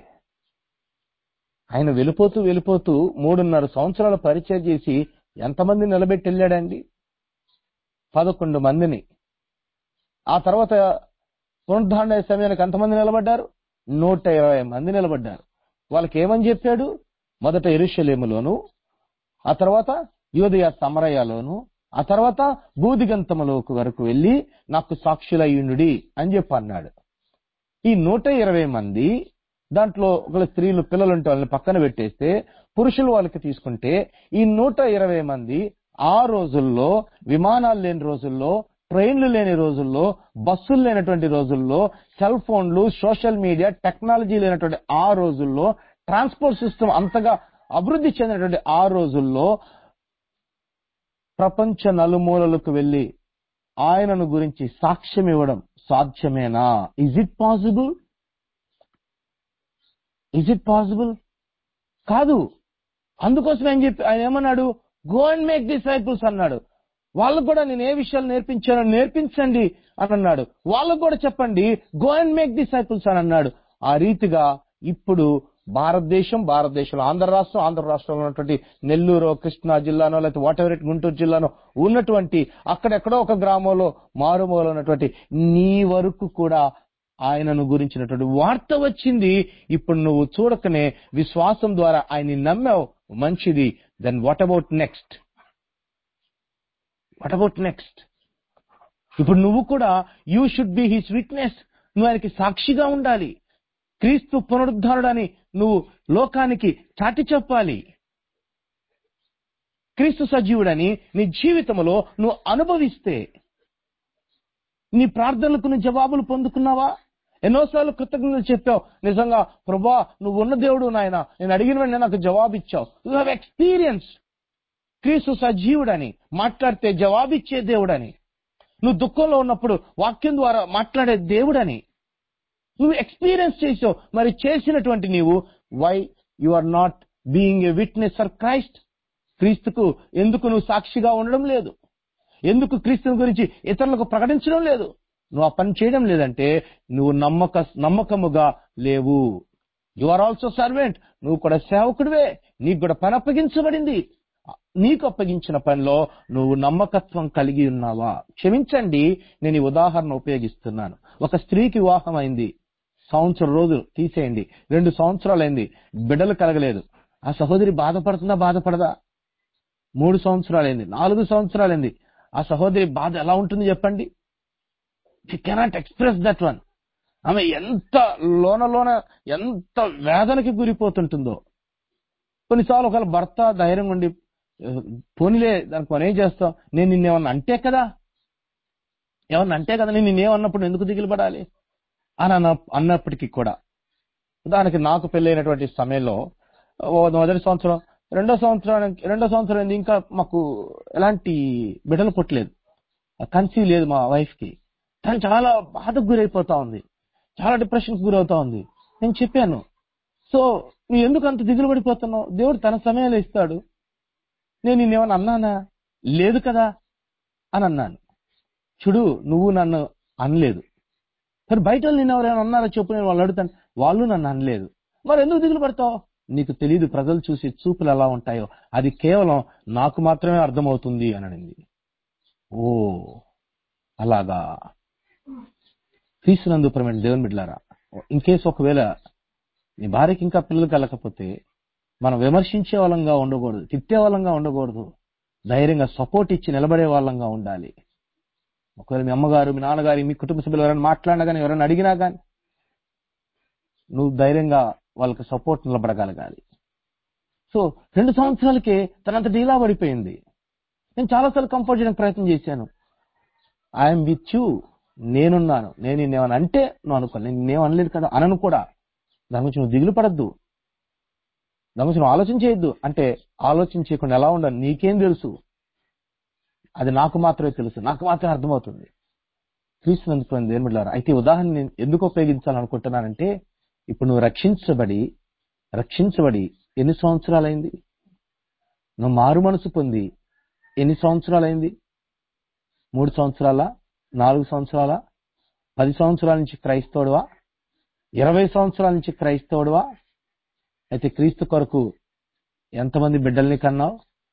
ఆయన వెళ్ళిపోతూ వెళ్ళిపోతూ మూడున్నర సంవత్సరాల పరిచయం చేసి ఎంతమంది నిలబెట్టి వెళ్ళాడండి పదకొండు మందిని ఆ తర్వాత పునరుద్ధారణ సమయానికి ఎంతమంది నిలబడ్డారు నూట ఇరవై మంది నిలబడ్డారు వాళ్ళకి ఏమని చెప్పాడు మొదట ఎరుషలేములోను ఆ తర్వాత యోదయ సమరయలోను ఆ తర్వాత బూదిగంతములోకి వరకు వెళ్లి నాకు సాక్షులయ్యుండుడి అని చెప్పి అన్నాడు ఈ నూట ఇరవై మంది దాంట్లో ఒకళ్ళ స్త్రీలు పిల్లలు ఉంటే వాళ్ళని పక్కన పెట్టేస్తే పురుషులు వాళ్ళకి తీసుకుంటే ఈ నూట ఇరవై మంది ఆ రోజుల్లో విమానాలు లేని రోజుల్లో ట్రైన్లు లేని రోజుల్లో బస్సులు లేనటువంటి రోజుల్లో సెల్ ఫోన్లు సోషల్ మీడియా టెక్నాలజీ లేనటువంటి ఆ రోజుల్లో ట్రాన్స్పోర్ట్ సిస్టమ్ అంతగా అభివృద్ధి చెందినటువంటి ఆ రోజుల్లో ప్రపంచ నలుమూలలకు వెళ్లి ఆయనను గురించి సాక్ష్యం ఇవ్వడం సాధ్యమేనా is it possible is it possible కాదు అందుకోసం ఏం చెప్పి ఆయన ఏమన్నాడు గో అండ్ మేక్ డిసైపుల్స్ అన్నాడు వాళ్ళకు కూడా నేను ఏ విషయాలు నేర్పించానో నేర్పించండి అని అన్నాడు వాళ్ళకు కూడా చెప్పండి గో అండ్ మేక్ డిసైపుల్స్ అని అన్నాడు ఆ రీతిగా ఇప్పుడు భారతదేశం భారతదేశంలో ఆంధ్ర రాష్ట్రం ఆంధ్ర రాష్ట్రంలో ఉన్నటువంటి నెల్లూరు కృష్ణా జిల్లానో లేకపోతే వాట్ ఎవర్ ఇట్ గుంటూరు జిల్లానో ఉన్నటువంటి అక్కడెక్కడో ఒక గ్రామంలో మారుమూల ఉన్నటువంటి నీ వరకు కూడా ఆయనను గురించినటువంటి వార్త వచ్చింది ఇప్పుడు నువ్వు చూడకనే విశ్వాసం ద్వారా ఆయన్ని నమ్మావు మంచిది then what about next what about next ఇప్పుడు నువ్వు కూడా you should be his witness నువ్వు ఆయనకి సాక్షిగా ఉండాలి క్రీస్తు పునరుద్ధారుడని నువ్వు లోకానికి చాటి చెప్పాలి క్రీస్తు సజీవుడని నీ జీవితంలో నువ్వు అనుభవిస్తే నీ ప్రార్థనలకు నువ్వు జవాబులు పొందుకున్నావా ఎన్నోసార్లు కృతజ్ఞతలు చెప్పావు నిజంగా ప్రభా నువ్వు ఉన్న దేవుడు నాయన నేను అడిగిన వెంటనే నాకు జవాబు ఇచ్చావు యూ హ్యావ్ ఎక్స్పీరియన్స్ క్రీస్తు సజీవుడని మాట్లాడితే జవాబిచ్చే దేవుడని నువ్వు దుఃఖంలో ఉన్నప్పుడు వాక్యం ద్వారా మాట్లాడే దేవుడని నువ్వు ఎక్స్పీరియన్స్ చేసావు మరి చేసినటువంటి నీవు why you are not being a witness for Christ క్రీస్తుకు ఎందుకు నువ్వు సాక్షిగా ఉండడం లేదు ఎందుకు క్రీస్తుని గురించి ఇతరులకు ప్రకటించడం లేదు నువ్వు ఆ పని చేయడం లేదంటే నువ్వు నమ్మక నమ్మకముగా లేవు యు ఆర్ ఆల్సో సర్వెంట్ నువ్వు కూడా సేవకుడివే నీకు కూడా పని అప్పగించబడింది నీకు అప్పగించిన పనిలో నువ్వు నమ్మకత్వం కలిగి ఉన్నావా క్షమించండి నేను ఈ ఉదాహరణ ఉపయోగిస్తున్నాను ఒక స్త్రీకి వివాహం అయింది సంవత్సరం రోజులు తీసేయండి రెండు సంవత్సరాలైంది బిడ్డలు కలగలేదు ఆ సహోదరి బాధపడుతుందా బాధపడదా మూడు సంవత్సరాలైంది నాలుగు సంవత్సరాలైంది ఆ సహోదరి బాధ ఎలా ఉంటుంది చెప్పండి she cannot express that one ఆమె ఎంత లోన లోన ఎంత వేదనకి గురిపోతుంటుందో కొన్నిసార్లు ఒకవేళ భర్త ధైర్యం ఉండి పోనీలే దానికి మనం ఏం చేస్తాం నేను నిన్నేమన్నా అంటే కదా ఏమన్నా అంటే కదా నేను నిన్నేమన్నప్పుడు ఎందుకు దిగులు పడాలి అని అన్న అన్నప్పటికీ కూడా దానికి నాకు పెళ్ళైనటువంటి సమయంలో ఓ మొదటి సంవత్సరం రెండో సంవత్సరానికి రెండో సంవత్సరం ఏంది ఇంకా మాకు ఎలాంటి బిడ్డలు పుట్టలేదు కన్సీవ్ లేదు మా వైఫ్ కి తను చాలా బాధకు గురైపోతా ఉంది చాలా డిప్రెషన్కి గురవుతా ఉంది నేను చెప్పాను సో నువ్వు ఎందుకు అంత దిగులు పడిపోతున్నావు దేవుడు తన సమయంలో ఇస్తాడు నేను నిన్నేమన్నా అన్నానా లేదు కదా అని అన్నాను చూడు నువ్వు నన్ను అనలేదు మరి బయట వాళ్ళు నిన్ను ఎవరైనా అన్నారో చెప్పు నేను వాళ్ళు అడుగుతాను వాళ్ళు నన్ను అనలేదు మరి ఎందుకు దిగులు పడతావు నీకు తెలియదు ప్రజలు చూసే చూపులు ఎలా ఉంటాయో అది కేవలం నాకు మాత్రమే అర్థమవుతుంది అని అనింది ఓ అలాగా క్రీస్తునందు ప్రమేణ దేవుని బిడ్డారా ఇన్ కేసు ఒకవేళ నీ భార్యకి ఇంకా పిల్లలు కలకపోతే మనం విమర్శించే వాళ్ళంగా ఉండకూడదు తిట్టే వాళ్ళంగా ఉండకూడదు ధైర్యంగా సపోర్ట్ ఇచ్చి నిలబడే వాళ్ళంగా ఉండాలి ఒకవేళ మీ అమ్మగారు మీ నాన్నగారు మీ కుటుంబ సభ్యులు ఎవరైనా మాట్లాడినా కానీ ఎవరైనా అడిగినా కానీ నువ్వు ధైర్యంగా వాళ్ళకి సపోర్ట్ నిలబడగలగాలి సో రెండు సంవత్సరాలకే తనంత డీలా పడిపోయింది నేను చాలాసార్లు కంఫర్ట్ చేయడానికి ప్రయత్నం చేశాను ఐఎమ్ విత్ యూ నేనున్నాను నేను నిన్నేమని అంటే నువ్వు అనుకో నేను నేనేం అనలేదు కదా అనను కూడా దాని గురించి నువ్వు దిగులు పడద్దు దాని గురించి నువ్వు ఆలోచన చేయొద్దు అంటే ఆలోచన చేయకుండా ఎలా ఉండాలి నీకేం తెలుసు అది నాకు మాత్రమే తెలుసు నాకు మాత్రమే అర్థమవుతుంది క్రీస్తునందుకు దేని బిడ్డారు అయితే ఈ ఉదాహరణ నేను ఎందుకు ఉపయోగించాలనుకుంటున్నానంటే ఇప్పుడు నువ్వు రక్షించబడి రక్షించబడి ఎన్ని సంవత్సరాలైంది నువ్వు మారు మనసు పొంది ఎన్ని సంవత్సరాలైంది మూడు సంవత్సరాల నాలుగు సంవత్సరాల పది సంవత్సరాల నుంచి క్రైస్తవుడువా ఇరవై సంవత్సరాల నుంచి క్రైస్తవుడువా అయితే క్రీస్తు కొరకు ఎంతమంది బిడ్డల్ని కన్నావు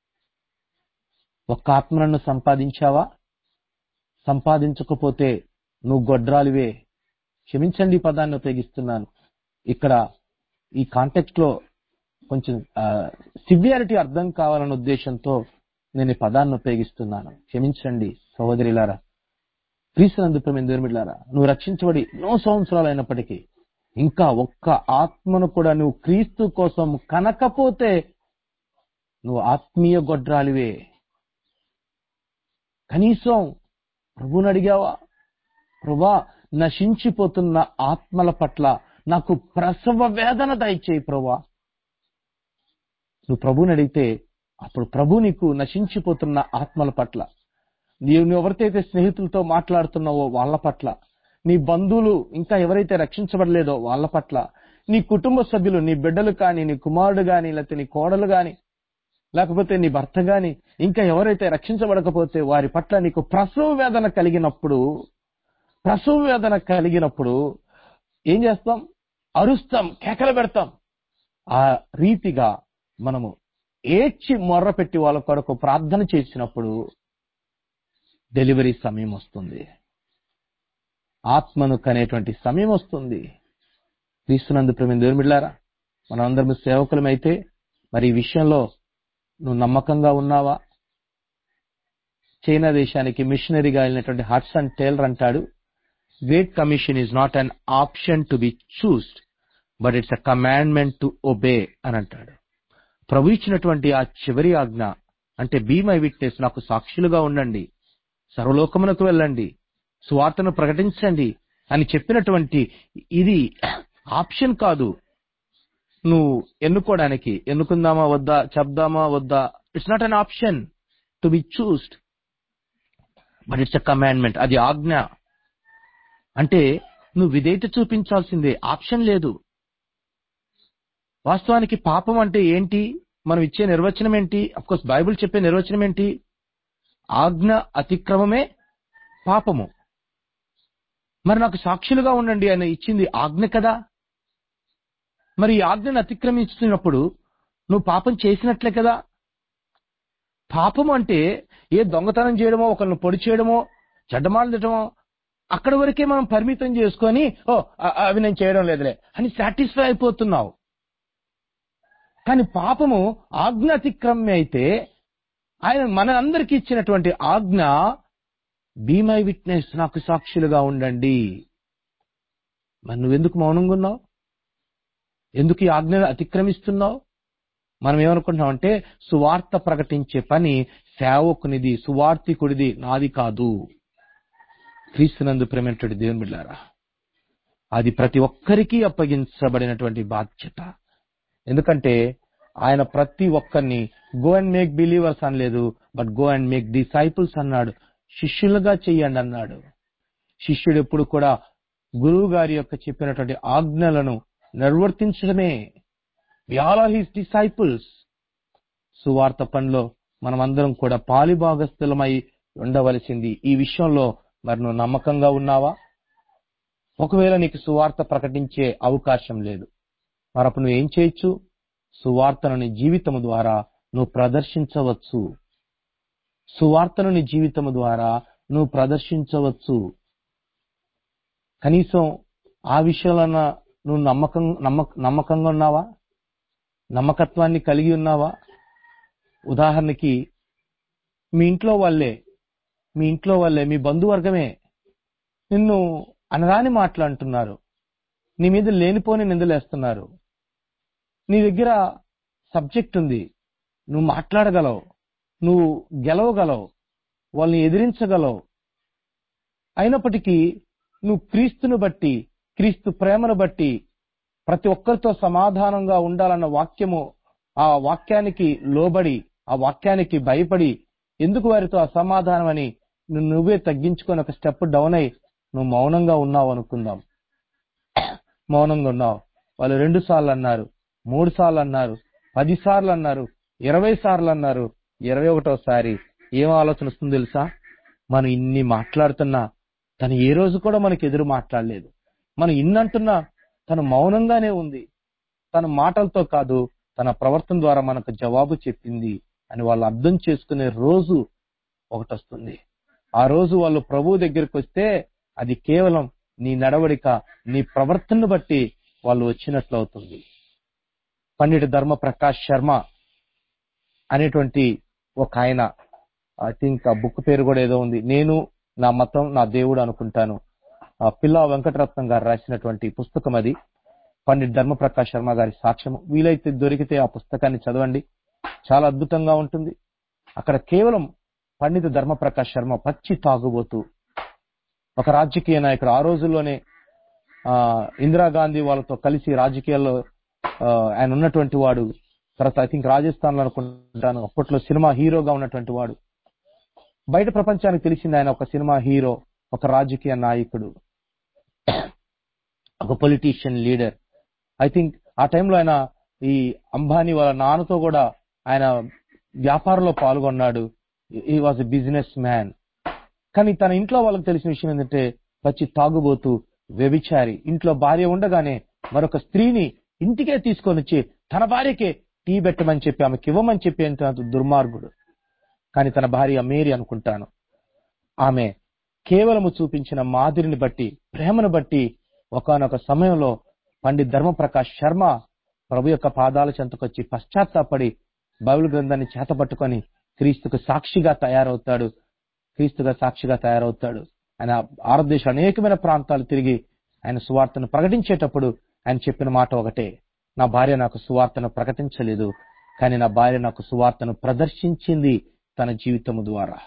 ఒక్క ఆత్మలను సంపాదించావా సంపాదించకపోతే నువ్వు గొడ్రాలివే క్షమించండి ఈ పదాన్ని ఉపయోగిస్తున్నాను ఇక్కడ ఈ కాంటెక్స్ట్ లో కొంచెం సివియారిటీ అర్థం కావాలన్న ఉద్దేశంతో నేను ఈ పదాన్ని ఉపయోగిస్తున్నాను క్షమించండి సహోదరిలారా క్రీస్తునందు ప్రేమిలారా నువ్వు రక్షించబడి ఎన్నో సంవత్సరాలు అయినప్పటికీ ఇంకా ఒక్క ఆత్మను కూడా నువ్వు క్రీస్తు కోసం కనకపోతే నువ్వు ఆత్మీయ గొడ్రాలివే కనీసం ప్రభుని అడిగావా ప్రభా నశించిపోతున్న ఆత్మల పట్ల నాకు ప్రసవ వేదన దయచేయి ప్రభా నువ్వు ప్రభుని అడిగితే అప్పుడు ప్రభు నీకు నశించిపోతున్న ఆత్మల పట్ల నీవు నువ్వు ఎవరితో స్నేహితులతో మాట్లాడుతున్నావో వాళ్ళ పట్ల నీ బంధువులు ఇంకా ఎవరైతే రక్షించబడలేదో వాళ్ళ పట్ల నీ కుటుంబ సభ్యులు నీ బిడ్డలు కానీ నీ కుమారుడు గాని లేకపోతే నీ కోడలు గాని లేకపోతే నీ భర్త గాని ఇంకా ఎవరైతే రక్షించబడకపోతే వారి పట్ల నీకు ప్రసవ వేదన కలిగినప్పుడు ప్రసవ వేదన కలిగినప్పుడు ఏం చేస్తాం అరుస్తాం కేకలు పెడతాం ఆ రీతిగా మనము ఏడ్చి మొర్ర పెట్టి వాళ్ళ కొరకు ప్రార్థన చేసినప్పుడు డెలివరీ సమయం వస్తుంది ఆత్మను కనేటువంటి సమయం వస్తుంది క్రీస్తునందు ప్రేమ దేవుమిళ్ళారా మనం అందరం సేవకులమైతే మరి ఈ విషయంలో నువ్వు నమ్మకంగా ఉన్నావా చైనా దేశానికి మిషనరీగా వెళ్ళినటువంటి హడ్సన్ టేలర్ అంటాడు great commission is not an option to be chosen but it's a commandment to obey అని అంటాడు ప్రభు ఇచ్చినటువంటి ఆ చివరి ఆజ్ఞ అంటే బీ మై విట్నెస్ నాకు సాక్షులుగా ఉండండి సర్వలోకమునకు వెళ్ళండి సువార్తను ప్రకటించండి అని చెప్పినటువంటి ఇది ఆప్షన్ కాదు నువ్వు ఎన్నుకోవడానికి ఎన్నుకుందామా వద్దా చెప్దామా వద్దా it's not an option to be chosen but it's a commandment అది ఆజ్ఞ అంటే నువ్వు విధేయత చూపించాల్సిందే ఆప్షన్ లేదు వాస్తవానికి పాపం అంటే ఏంటి మనం ఇచ్చే నిర్వచనం ఏంటి కోర్స్ బైబిల్ చెప్పే నిర్వచనం ఏంటి ఆజ్ఞ అతిక్రమమే పాపము మరి నాకు సాక్షులుగా ఉండండి అని ఇచ్చింది ఆజ్ఞ కదా మరి ఈ ఆజ్ఞను అతిక్రమిస్తున్నప్పుడు నువ్వు పాపం చేసినట్లే కదా పాపం అంటే ఏ దొంగతనం చేయడమో ఒకరిని పొడి చేయడమో చెడ్డమాలు తిట్టమో అక్కడి వరకే మనం పరిమితం చేసుకొని ఓ అ- అవి నేను చేయడం లేదులే అని సాటిస్ఫై అయిపోతున్నావు కానీ పాపము ఆజ్ఞ అతిక్రమే అయితే ఆయన మన అందరికి ఇచ్చినటువంటి ఆజ్ఞ బీ మై విట్నెస్ నాకు సాక్షులుగా ఉండండి మరి నువ్వెందుకు మౌనంగా ఉన్నావు ఎందుకు ఈ ఆజ్ఞను అతిక్రమిస్తున్నావు మనం ఏమనుకుంటున్నాం అంటే సువార్త ప్రకటించే పని సేవకునిది సువార్తికుడిది నాది కాదు క్రీస్తునందు ప్రేమైనటువంటి దేవుని బిడ్డారా అది ప్రతి ఒక్కరికి అప్పగించబడినటువంటి బాధ్యత ఎందుకంటే ఆయన ప్రతి ఒక్కరిని గో అండ్ మేక్ బిలీవర్స్ అనలేదు but go and make disciples అన్నాడు శిష్యులుగా చెయ్యండి అన్నాడు శిష్యుడు ఎప్పుడు కూడా గురువు గారి యొక్క చెప్పినటువంటి ఆజ్ఞలను నిర్వర్తించడమే we all are his disciples సువార్త పనిలో మనమందరం కూడా పాలిభాగస్థులమై ఉండవలసింది ఈ విషయంలో మరి నువ్వు నమ్మకంగా ఉన్నావా ఒకవేళ నీకు సువార్త ప్రకటించే అవకాశం లేదు మరి అప్పుడు నువ్వు ఏం చేయొచ్చు సువార్తను నీ జీవితము ద్వారా నువ్వు ప్రదర్శించవచ్చు సువార్తను నీ జీవితము ద్వారా నువ్వు ప్రదర్శించవచ్చు కనీసం ఆ విషయంలో నువ్వు నమ్మకం నమ్మక నమ్మకంగా ఉన్నావా నమ్మకత్వాన్ని కలిగి ఉన్నావా ఉదాహరణకి మీ ఇంట్లో వాళ్ళే మీ ఇంట్లో వాళ్ళే మీ బంధువర్గమే నిన్ను అనరాని మాట్లాడుతున్నారు నీ మీద లేనిపోని నిందలేస్తున్నారు నీ దగ్గర సబ్జెక్ట్ ఉంది నువ్వు మాట్లాడగలవు నువ్వు గెలవగలవు వాళ్ళని ఎదిరించగలవు అయినప్పటికీ నువ్వు క్రీస్తును బట్టి క్రీస్తు ప్రేమను బట్టి ప్రతి ఒక్కరితో సమాధానంగా ఉండాలన్న వాక్యము ఆ వాక్యానికి లోబడి ఆ వాక్యానికి భయపడి ఎందుకు వారితో అసమాధానం అని నువ్వు నువ్వే తగ్గించుకొని ఒక స్టెప్ డౌన్ అయి నువ్వు మౌనంగా ఉన్నావు అనుకుందాం మౌనంగా ఉన్నావు వాళ్ళు రెండు సార్లు అన్నారు మూడు సార్లు అన్నారు పది సార్లు అన్నారు ఇరవై సార్లు అన్నారు ఇరవై ఒకటోసారి ఏం ఆలోచన వస్తుంది తెలుసా మనం ఇన్ని మాట్లాడుతున్నా తను ఏ రోజు కూడా మనకి ఎదురు మాట్లాడలేదు మనం ఇన్నంటున్నా తను మౌనంగానే ఉంది తన మాటలతో కాదు తన ప్రవర్తన ద్వారా మనకు జవాబు చెప్పింది అని వాళ్ళు అర్థం చేసుకునే రోజు ఒకటి వస్తుంది ఆ రోజు వాళ్ళు ప్రభు దగ్గరికి వస్తే అది కేవలం నీ నడవడిక నీ ప్రవర్తనను బట్టి వాళ్ళు వచ్చినట్లు అవుతుంది పండిట్ ధర్మ ప్రకాష్ శర్మ అనేటువంటి ఒక ఆయన ఐ థింక్ ఆ బుక్ పేరు కూడా ఏదో ఉంది నేను నా మతం నా దేవుడు అనుకుంటాను ఆ పిల్ల వెంకటరత్నం గారు రాసినటువంటి పుస్తకం అది పండిట్ ధర్మప్రకాష్ శర్మ గారి సాక్ష్యము వీలైతే దొరికితే ఆ పుస్తకాన్ని చదవండి చాలా అద్భుతంగా ఉంటుంది అక్కడ కేవలం పండిత ధర్మప్రకాష్ శర్మ పచ్చి తాగుబోతూ ఒక రాజకీయ నాయకుడు ఆ రోజుల్లోనే ఆ ఇందిరాగాంధీ వాళ్ళతో కలిసి రాజకీయాల్లో ఆ, ఆయన ఉన్నటువంటి వాడు తర్వాత ఐ థింక్ రాజస్థాన్ లో అనుకుంటాను అప్పట్లో సినిమా హీరోగా ఉన్నటువంటి వాడు బయట ప్రపంచానికి తెలిసింది ఆయన ఒక సినిమా హీరో ఒక రాజకీయ నాయకుడు ఒక పొలిటీషియన్ లీడర్ ఐ థింక్ ఆ టైంలో ఆయన ఈ అంబానీ వాళ్ళ నాన్నతో కూడా ఆయన వ్యాపారంలో పాల్గొన్నాడు ఈ వాజ్ ఎ బిజినెస్ మ్యాన్ కానీ తన ఇంట్లో వాళ్ళకి తెలిసిన విషయం ఏంటంటే వచ్చి తాగుబోతూ వ్యభిచారి ఇంట్లో భార్య ఉండగానే మరొక స్త్రీని ఇంటికే తీసుకొని వచ్చి తన భార్యకే టీ పెట్టమని చెప్పి ఆమెకి ఇవ్వమని చెప్పి అంటే దుర్మార్గుడు కానీ తన భార్య మేరీ అనుకుంటాను ఆమె కేవలము చూపించిన మాదిరిని బట్టి ప్రేమను బట్టి ఒకానొక సమయంలో పండిత్ ధర్మప్రకాష్ శర్మ ప్రభు యొక్క పాదాల చెంతకొచ్చి పశ్చాత్తాపడి బైబిల్ గ్రంథాన్ని చేతపట్టుకొని క్రీస్తుకు సాక్షిగా తయారవుతాడు క్రీస్తుగా సాక్షిగా తయారవుతాడు ఆయన భారతదేశ అనేకమైన ప్రాంతాలు తిరిగి ఆయన సువార్తను ప్రకటించేటప్పుడు ఆయన చెప్పిన మాట ఒకటే నా భార్య నాకు సువార్తను ప్రకటించలేదు కానీ నా భార్య నాకు సువార్తను ప్రదర్శించింది తన జీవితము ద్వారా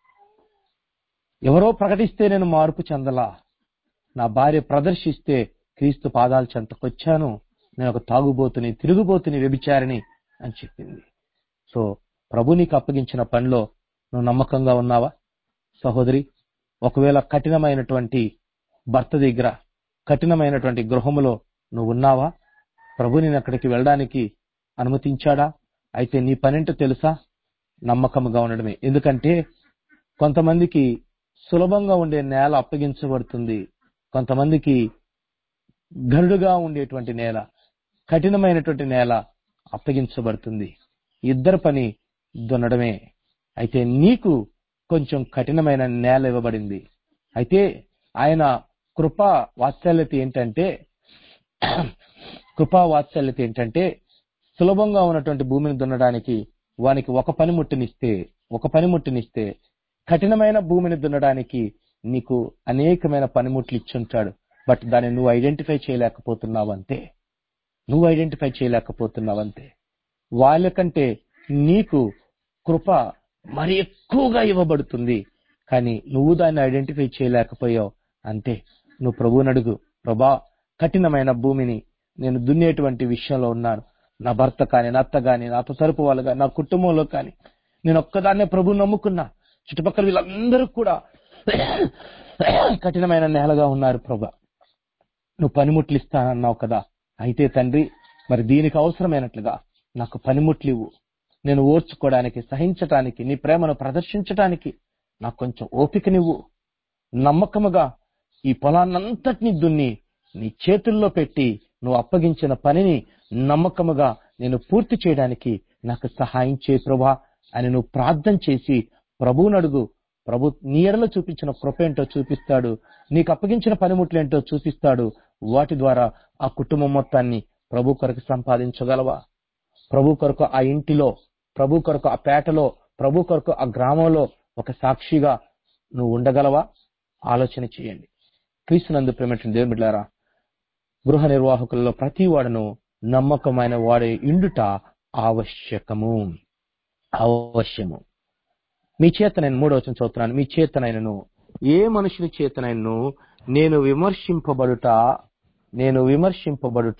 ఎవరో ప్రకటిస్తే నేను మార్పు చెందలా నా భార్య ప్రదర్శిస్తే క్రీస్తు పాదాల చెంతకొచ్చాను నేను ఒక తాగుబోతుని తిరుగుబోతుని వ్యభిచారిని అని చెప్పింది సో ప్రభు నీకు అప్పగించిన పనిలో నువ్వు నమ్మకంగా ఉన్నావా సహోదరి ఒకవేళ కఠినమైనటువంటి భర్త దగ్గర కఠినమైనటువంటి గృహములో నువ్వు ఉన్నావా ప్రభు నేను అక్కడికి వెళ్ళడానికి అనుమతించాడా అయితే నీ పనేంటో తెలుసా నమ్మకముగా ఉండడమే ఎందుకంటే కొంతమందికి సులభంగా ఉండే నేల అప్పగించబడుతుంది కొంతమందికి గరుడుగా ఉండేటువంటి నేల కఠినమైనటువంటి నేల అప్పగించబడుతుంది ఇద్దరు పని దున్నడమే అయితే నీకు కొంచెం కఠినమైన నేల ఇవ్వబడింది అయితే ఆయన కృపా వాత్సల్యత ఏంటంటే కృపా వాత్సల్యత ఏంటంటే సులభంగా ఉన్నటువంటి భూమిని దున్నడానికి వానికి ఒక పనిముట్టునిస్తే ఒక పనిముట్టునిస్తే కఠినమైన భూమిని దున్నడానికి నీకు అనేకమైన పనిముట్లు ఇచ్చుంటాడు బట్ దాన్ని నువ్వు ఐడెంటిఫై చేయలేకపోతున్నావంతే నువ్వు ఐడెంటిఫై చేయలేకపోతున్నావంతే వాళ్ళకంటే నీకు కృప మరి ఎక్కువగా ఇవ్వబడుతుంది కానీ నువ్వు దాన్ని ఐడెంటిఫై చేయలేకపోయావు అంతే నువ్వు ప్రభువుని అడుగు ప్రభా కఠినమైన భూమిని నేను దున్నేటువంటి విషయంలో ఉన్నాను నా భర్త కానీ నా అత్త కానీ నాతో తరపు వాళ్ళు కానీ నా కుటుంబంలో కానీ నేను ఒక్కదాన్నే ప్రభు నమ్ముకున్నా చుట్టుపక్కల వీళ్ళందరూ కూడా కఠినమైన నేలగా ఉన్నారు ప్రభా నువ్వు పనిముట్లు ఇస్తానన్నావు కదా అయితే తండ్రి మరి దీనికి అవసరమైనట్లుగా నాకు పనిముట్లు ఇవ్వు నేను ఓర్చుకోవడానికి సహించటానికి నీ ప్రేమను ప్రదర్శించటానికి నాకు కొంచెం ఓపికనివ్వు నమ్మకముగా ఈ పొలాన్నంతటిని దున్ని నీ చేతుల్లో పెట్టి నువ్వు అప్పగించిన పనిని నమ్మకముగా నేను పూర్తి చేయడానికి నాకు సహాయం చేయి ప్రభా అని నువ్వు ప్రార్థన చేసి ప్రభువుని అడుగు ప్రభు నీ ఎడలో చూపించిన కృప ఏంటో చూపిస్తాడు నీకు అప్పగించిన పనిముట్లేంటో చూపిస్తాడు వాటి ద్వారా ఆ కుటుంబం మొత్తాన్ని ప్రభు కొరకు సంపాదించగలవా ప్రభు కొరకు ఆ ఇంటిలో ప్రభు కొరకు ఆ పేటలో ప్రభు కొరకు ఆ గ్రామంలో ఒక సాక్షిగా నువ్వు ఉండగలవా ఆలోచన చేయండి క్రీస్తునందు ప్రేమటి దేవుని బిడ్డారా గృహ నిర్వాహకులలో ప్రతి వాడును నమ్మకమైన వాడే ఇండుట ఆవశ్యకము అవశ్యము మీ చేత నేను మూడో వచనం చదువుతున్నాను మీ చేతనైనను ఏ మనుషుని చేతనైనను నేను విమర్శింపబడుట నేను విమర్శింపబడుట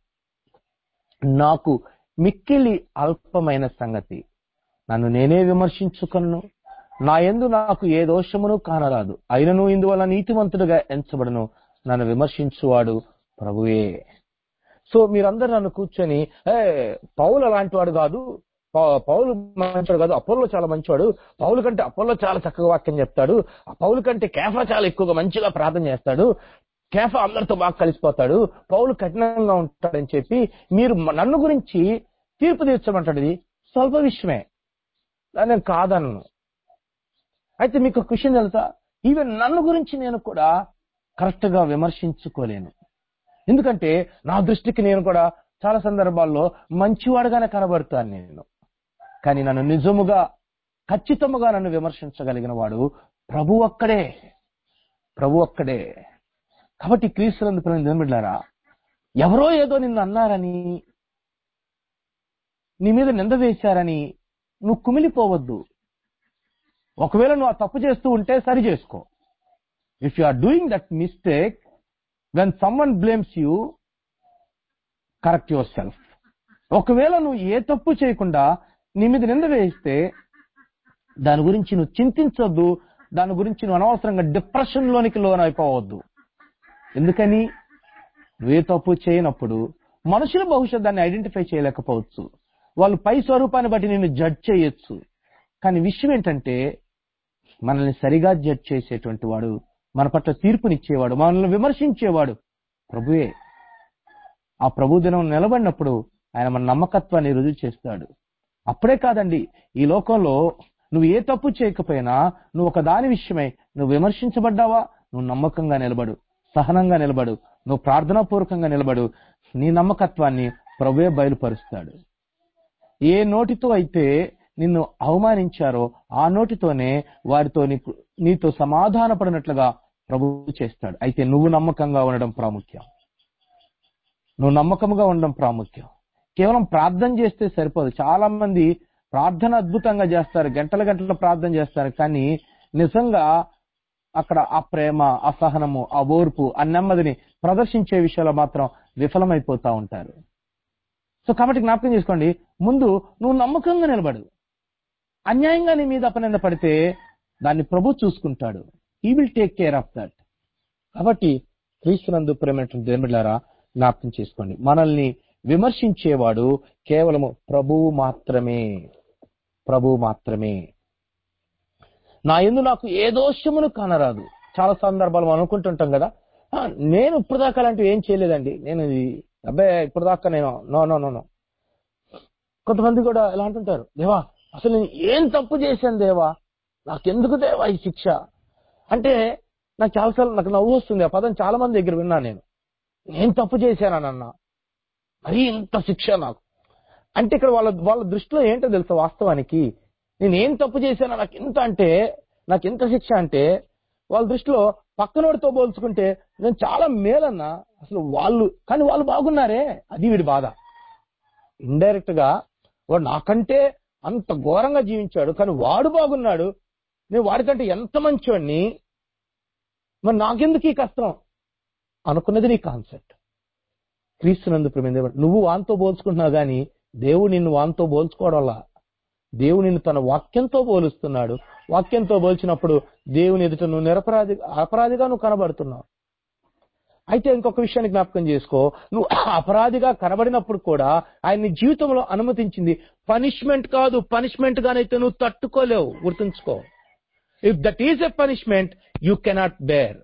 నాకు మిక్కిలి అల్పమైన సంగతి నన్ను నేనే విమర్శించుకొను నా ఎందు నాకు ఏ దోషమును కానరాదు అయినను ఇందువల్ల నీతివంతుడుగా ఎంచబడను నన్ను విమర్శించువాడు ప్రభువే సో మీరందరూ నన్ను కూర్చొని ఏ పౌలు అలాంటి వాడు కాదు పౌ- పౌలు మంచివాడు కాదు అపోలో చాలా మంచివాడు పౌలు కంటే అపోలో చాలా చక్కగా వాక్యం చెప్తాడు ఆ పౌలు కంటే కేఫా చాలా ఎక్కువగా మంచిగా ప్రార్థన చేస్తాడు కేఫా అందరితో బాగా కలిసిపోతాడు పౌలు కఠినంగా ఉంటాడని చెప్పి మీరు మ- నన్ను గురించి తీర్పు తీర్చమంటాడు ఇది స్వల్ప విషయమే దాన్ని నేను కాదన్ను అయితే మీకు ఒక విషయం తెలుసా ఈవెన్ నన్ను గురించి నేను కూడా కరెక్ట్ గా విమర్శించుకోలేను ఎందుకంటే నా దృష్టికి నేను కూడా చాలా సందర్భాల్లో మంచివాడుగానే కనబడతాను నేను కానీ నన్ను నిజముగా ఖచ్చితముగా నన్ను విమర్శించగలిగిన వాడు ప్రభు ఒక్కడే ప్రభు ఒక్కడే కాబట్టి క్రీస్తులందు నిలబడ్డారా ఎవరో ఏదో నిన్ను అన్నారని నీ మీద నింద వేశారని నువ్వు కుమిలిపోవద్దు ఒకవేళ నువ్వు ఆ తప్పు చేస్తూ ఉంటే సరి చేసుకో if you are doing that mistake when someone blames you correct yourself ఒకవేళ నువ్వు ఏ తప్పు చేయకుండా నీ మీద నింద వేయిస్తే దాని గురించి నువ్వు చింతించొద్దు దాని గురించి నువ్వు అనవసరంగా డిప్రెషన్ లోనికి లోన్ అయిపోవద్దు ఎందుకని నువ్వే తప్పు చేయనప్పుడు మనుషులు బహుశా దాన్ని ఐడెంటిఫై చేయలేకపోవచ్చు వాళ్ళు పై స్వరూపాన్ని బట్టి నిన్ను జడ్జ్ చేయొచ్చు కానీ విషయం ఏంటంటే మనల్ని సరిగా జడ్జ్ చేసేటువంటి వాడు మన పట్ల తీర్పునిచ్చేవాడు మనల్ని విమర్శించేవాడు ప్రభువే ఆ ప్రభు దినం నిలబడినప్పుడు ఆయన మన నమ్మకత్వాన్ని రుజువు చేస్తాడు అప్పుడే కాదండి ఈ లోకంలో నువ్వు ఏ తప్పు చేయకపోయినా నువ్వు ఒక దాని విషయమై నువ్వు విమర్శించబడ్డావా నువ్వు నమ్మకంగా నిలబడు సహనంగా నిలబడు నువ్వు ప్రార్థనాపూర్వకంగా నిలబడు నీ నమ్మకత్వాన్ని ప్రభువే బయలుపరుస్తాడు ఏ నోటితో అయితే నిన్ను అవమానించారో ఆ నోటితోనే వారితో నీకు నీతో సమాధానపడినట్లుగా ప్రభువు చేస్తాడు అయితే నువ్వు నమ్మకంగా ఉండడం ప్రాముఖ్యం నువ్వు నమ్మకముగా ఉండడం ప్రాముఖ్యం కేవలం ప్రార్థన చేస్తే సరిపోదు చాలా మంది ప్రార్థన అద్భుతంగా చేస్తారు గంటల గంటల ప్రార్థన చేస్తారు కానీ నిజంగా అక్కడ ఆ ప్రేమ ఆ సహనము ఆ ఓర్పు ఆ నెమ్మదిని ప్రదర్శించే విషయాల్లో మాత్రం విఫలమైపోతా ఉంటారు సో కాబట్టి జ్ఞాపకం చేసుకోండి ముందు నువ్వు నమ్మకంగా నిలబడు అన్యాయంగా నీ మీద అపనింద పడితే దాన్ని ప్రభు చూసుకుంటాడు he will take care of that కాబట్టి క్రీస్తునందు ప్రేమైనటువంటి దేవులారా జ్ఞాపకం చేసుకోండి మనల్ని విమర్శించేవాడు కేవలము ప్రభువు మాత్రమే ప్రభువు మాత్రమే నా ఎందు నాకు ఏ దోషమును కానరాదు చాలా సందర్భాలు మనం అనుకుంటుంటాం కదా "ఆ, నేను ఇప్పుడు దాకా అలాంటివి ఏం చేయలేదండి నేను ఇది అబ్బాయి ఇప్పుడు దాకా నేను నో నో నో నో కొంతమంది కూడా ఎలా అంటుంటారు దేవా అసలు నేను ఏం తప్పు చేశాను దేవా నాకెందుకు దేవా ఈ శిక్ష అంటే నాకు చాలాసార్లు నాకు నవ్వు వస్తుంది ఆ పదం చాలా మంది దగ్గర విన్నాను నేను నేను తప్పు చేశానన్న మరీ ఇంత శిక్ష నాకు అంటే ఇక్కడ వాళ్ళ వాళ్ళ దృష్టిలో ఏంటో తెలుసా వాస్తవానికి నేను ఏం తప్పు చేశానో నాకు ఎంత అంటే నాకు ఎంత శిక్ష అంటే వాళ్ళ దృష్టిలో పక్కనోడితో పోల్చుకుంటే నేను చాలా మేలన్నా అసలు వాళ్ళు కానీ వాళ్ళు బాగున్నారే అది వీడి బాధ ఇండైరెక్ట్ గా వాడు నాకంటే అంత ఘోరంగా జీవించాడు కానీ వాడు బాగున్నాడు నేను వాడికంటే ఎంత మంచివాడిని మరి నాకెందుకు ఈ కష్టం అనుకున్నది నీ కాన్సెప్ట్ క్రీస్తునందు ప్రేమ నువ్వు వాంతో పోల్చుకుంటున్నావు గాని దేవుడు నిన్ను వాంతో పోల్చుకోవడం వల్ల దేవుడు నిన్ను తన వాక్యంతో పోలుస్తున్నాడు వాక్యంతో పోల్చినప్పుడు దేవుని ఎదుట నువ్వు నిరపరాధి అపరాధిగా నువ్వు కనబడుతున్నావు అయితే ఇంకొక విషయాన్ని జ్ఞాపకం చేసుకో నువ్వు అపరాధిగా కనబడినప్పుడు కూడా ఆయన నీ జీవితంలో అనుమతించింది పనిష్మెంట్ కాదు పనిష్మెంట్ గానైతే నువ్వు తట్టుకోలేవు గుర్తుంచుకో if that is a punishment you cannot bear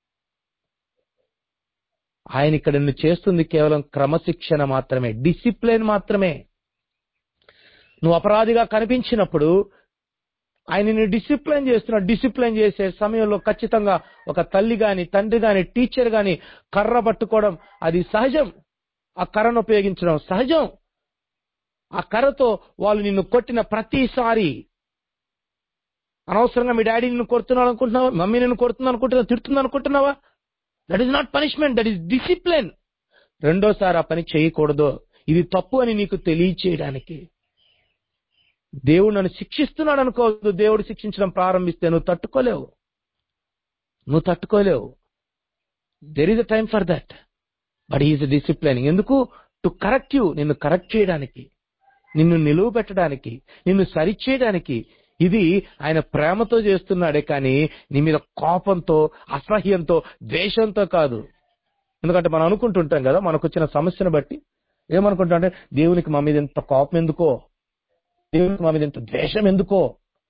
ఆయన ఇక్కడ నువ్వు చేస్తుంది కేవలం క్రమశిక్షణ మాత్రమే డిసిప్లిన్ మాత్రమే నువ్వు అపరాధిగా కనిపించినప్పుడు ఆయన నిన్ను డిసిప్లిన్ చేస్తున్న డిసిప్లిన్ చేసే సమయంలో ఖచ్చితంగా ఒక తల్లి గాని తండ్రి గాని టీచర్ గాని కర్ర పట్టుకోవడం అది సహజం ఆ కర్రను ఉపయోగించడం సహజం ఆ కర్రతో వాళ్ళు నిన్ను కొట్టిన ప్రతిసారి అనవసరంగా మీ డాడీ నిన్ను కొడుతున్నాడు అనుకుంటున్నావా మమ్మీ నిన్ను కొడుతుంది అనుకుంటున్నా తిడుతుంది అనుకుంటున్నావా that is not punishment that is discipline రెండోసారి ఆ పని చేయకూడదు ఇది తప్పు అని నీకు తెలియచేయడానికి దేవుడు నన్ను శిక్షిస్తున్నాడు అనుకోవద్దు దేవుడు శిక్షించడం ప్రారంభిస్తే నువ్వు తట్టుకోలేవు నువ్వు తట్టుకోలేవు there is a time for that but is disciplining ఎందుకు టు కరెక్ట్ యూ నిన్ను కరెక్ట్ చేయడానికి నిన్ను నిలువ పెట్టడానికి నిన్ను సరిచేయడానికి ఇది ఆయన ప్రేమతో చేస్తున్నాడే కానీ నీ మీద కోపంతో అసహ్యంతో ద్వేషంతో కాదు ఎందుకంటే మనం అనుకుంటుంటాం కదా మనకు వచ్చిన సమస్యను బట్టి ఏమనుకుంటాం అంటే దేవునికి మా మీద ఎంత కోపం ఎందుకో దేవునికి మా మీద ఎంత ద్వేషం ఎందుకో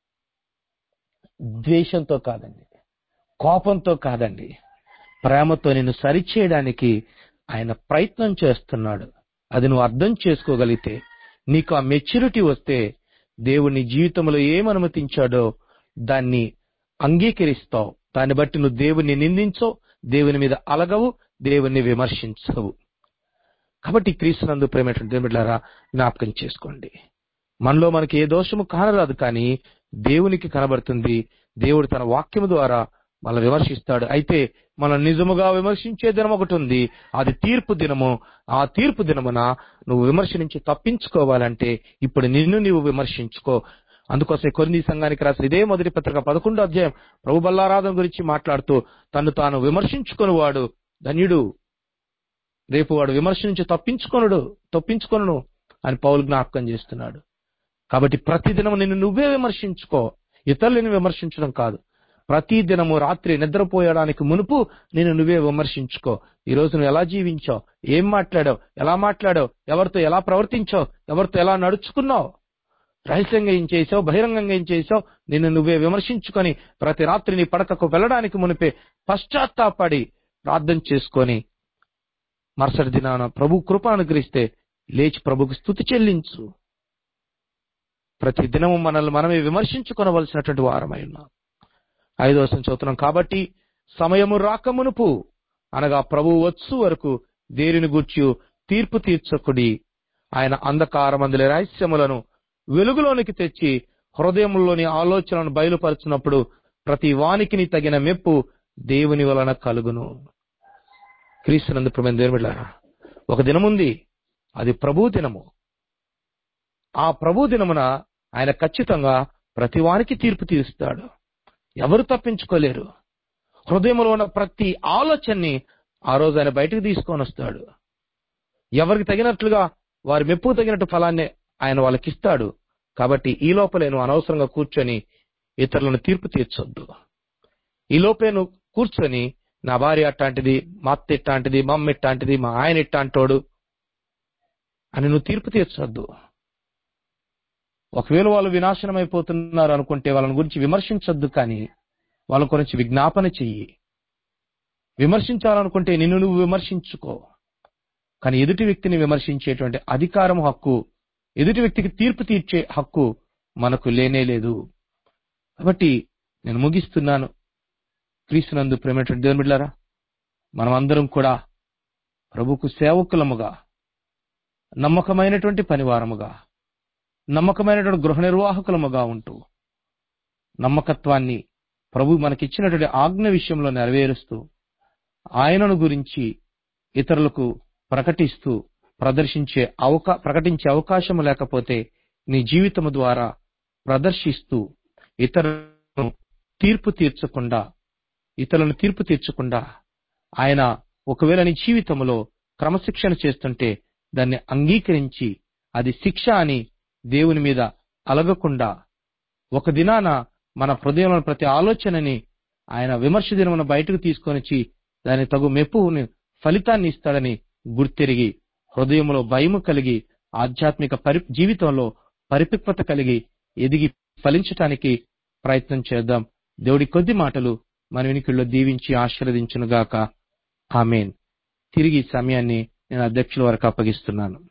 ద్వేషంతో కాదండి కోపంతో కాదండి ప్రేమతో నిన్ను సరిచేయడానికి ఆయన ప్రయత్నం చేస్తున్నాడు అది నువ్వు అర్థం చేసుకోగలిగితే నీకు ఆ మెచ్యూరిటీ వస్తే దేవుని జీవితంలో ఏం అనుమతించాడో దాన్ని అంగీకరిస్తావు దాన్ని బట్టి నువ్వు దేవుని నిందించవు దేవుని మీద అలగవు దేవుని విమర్శించవు కాబట్టి క్రీస్తునందు ప్రేమటువంటి దేవులారా జ్ఞాపకం చేసుకోండి మనలో మనకి ఏ దోషము కానరాదు కానీ దేవునికి కనబడుతుంది దేవుడు తన వాక్యము ద్వారా మనల్ని విమర్శిస్తాడు అయితే మనం నిజముగా విమర్శించే దినం ఒకటి ఉంది అది తీర్పు దినము ఆ తీర్పు దినమున నువ్వు విమర్శ నుంచి తప్పించుకోవాలంటే ఇప్పుడు నిన్ను నీవు విమర్శించుకో అందుకోసం కొన్ని సంఘానికి రాసిన ఇదే మొదటి పత్రిక పదకొండో అధ్యాయం ప్రభు బల్లారాధన గురించి మాట్లాడుతూ తను తాను విమర్శించుకుని వాడు ధన్యుడు రేపు వాడు విమర్శ నుంచి తప్పించుకొనుడు తప్పించుకొను అని పౌలు జ్ఞాపకం చేస్తున్నాడు కాబట్టి ప్రతి దినము నిన్ను నువ్వే విమర్శించుకో ఇతరులను విమర్శించడం కాదు ప్రతి దినము రాత్రి నిద్రపోయడానికి మునుపు నేను నువ్వే విమర్శించుకో ఈ రోజు నువ్వు ఎలా జీవించావు ఏం మాట్లాడావు ఎలా మాట్లాడావు ఎవరితో ఎలా ప్రవర్తించావు ఎవరితో ఎలా నడుచుకున్నావు రహస్యంగా ఏం చేసావు బహిరంగంగా ఏం చేసావు నిన్ను నువ్వే విమర్శించుకొని ప్రతి రాత్రి నీ పడకకు వెళ్ళడానికి మునిపే పశ్చాత్తాపడి ప్రార్థన చేసుకొని మరుసటి దినాన ప్రభు కృప అనుగ్రహిస్తే లేచి ప్రభుకు స్థుతి చెల్లించు ప్రతి దినము మనల్ని మనమే విమర్శించుకొనవలసినటువంటి వారమై ఉన్నాం ఐదో వచనం చదువుతున్నాం కాబట్టి సమయము రాకమునుపు అనగా ప్రభు వచ్చు వరకు దేనిని గూర్చి తీర్పు తీర్చకుడి ఆయన అంధకారమందుల రహస్యములను వెలుగులోనికి తెచ్చి హృదయంలోని ఆలోచనలను బయలుపరుచినప్పుడు ప్రతి వానికిని తగిన మెప్పు దేవుని వలన కలుగును క్రీస్తునందు ప్రమేణ దేవుని ఒక దినముంది అది ప్రభు దినము ఆ ప్రభు దినమున ఆయన ఖచ్చితంగా ప్రతి వానికి తీర్పు తీరుస్తాడు ఎవరు తప్పించుకోలేరు హృదయంలో ఉన్న ప్రతి ఆలోచనని ఆ రోజు ఆయన బయటకు తీసుకొని వస్తాడు ఎవరికి తగినట్లుగా వారి మెప్పు తగినట్టు ఫలాన్ని ఆయన వాళ్ళకి ఇస్తాడు కాబట్టి ఈ లోపలే నువ్వు అనవసరంగా కూర్చొని ఇతరులను తీర్పు తీర్చొద్దు ఈ లోపే నువ్వు కూర్చొని నా భార్య అట్టాంటిది మా అత్త ఇట్టాంటిది మా అమ్మ ఇట్టాంటిది మా ఆయన ఇట్టాంటోడు అని నువ్వు తీర్పు తీర్చొద్దు ఒకవేళ వాళ్ళు వినాశనం అయిపోతున్నారు అనుకుంటే వాళ్ళని గురించి విమర్శించొద్దు కానీ వాళ్ళ గురించి విజ్ఞాపన చెయ్యి విమర్శించాలనుకుంటే నిన్ను నువ్వు విమర్శించుకో కానీ ఎదుటి వ్యక్తిని విమర్శించేటువంటి అధికారం హక్కు ఎదుటి వ్యక్తికి తీర్పు తీర్చే హక్కు మనకు లేనే లేదు కాబట్టి నేను ముగిస్తున్నాను క్రీస్తునందు ప్రేమటువంటి దేవుని బిడ్డారా మనం అందరం కూడా ప్రభుకు సేవకులముగా నమ్మకమైనటువంటి పనివారముగా నమ్మకమైనటువంటి గృహ నిర్వాహకులముగా ఉంటూ నమ్మకత్వాన్ని ప్రభు మనకిచ్చినటువంటి ఆజ్ఞ విషయంలో నెరవేరుస్తూ ఆయనను గురించి ఇతరులకు ప్రకటిస్తూ ప్రదర్శించే అవకా ప్రకటించే అవకాశం లేకపోతే నీ జీవితము ద్వారా ప్రదర్శిస్తూ ఇతరులను తీర్పు తీర్చకుండా ఇతరులను తీర్పు తీర్చకుండా ఆయన ఒకవేళ నీ జీవితంలో క్రమశిక్షణ చేస్తుంటే దాన్ని అంగీకరించి అది శిక్ష అని దేవుని మీద అలగకుండా ఒక దినాన మన హృదయంలో ప్రతి ఆలోచనని ఆయన విమర్శ దినమున బయటకు తీసుకొని వచ్చి దాని తగు మెప్పుని ఫలితాన్ని ఇస్తాడని గుర్తెరిగి హృదయంలో భయము కలిగి ఆధ్యాత్మిక పరి జీవితంలో పరిపక్వత కలిగి ఎదిగి ఫలించటానికి ప్రయత్నం చేద్దాం దేవుడి కొద్ది మాటలు మన వినికిల్లో దీవించి ఆశీర్వదించునుగాక ఆమెన్ తిరిగి ఈ సమయాన్ని నేను అధ్యక్షుల వరకు అప్పగిస్తున్నాను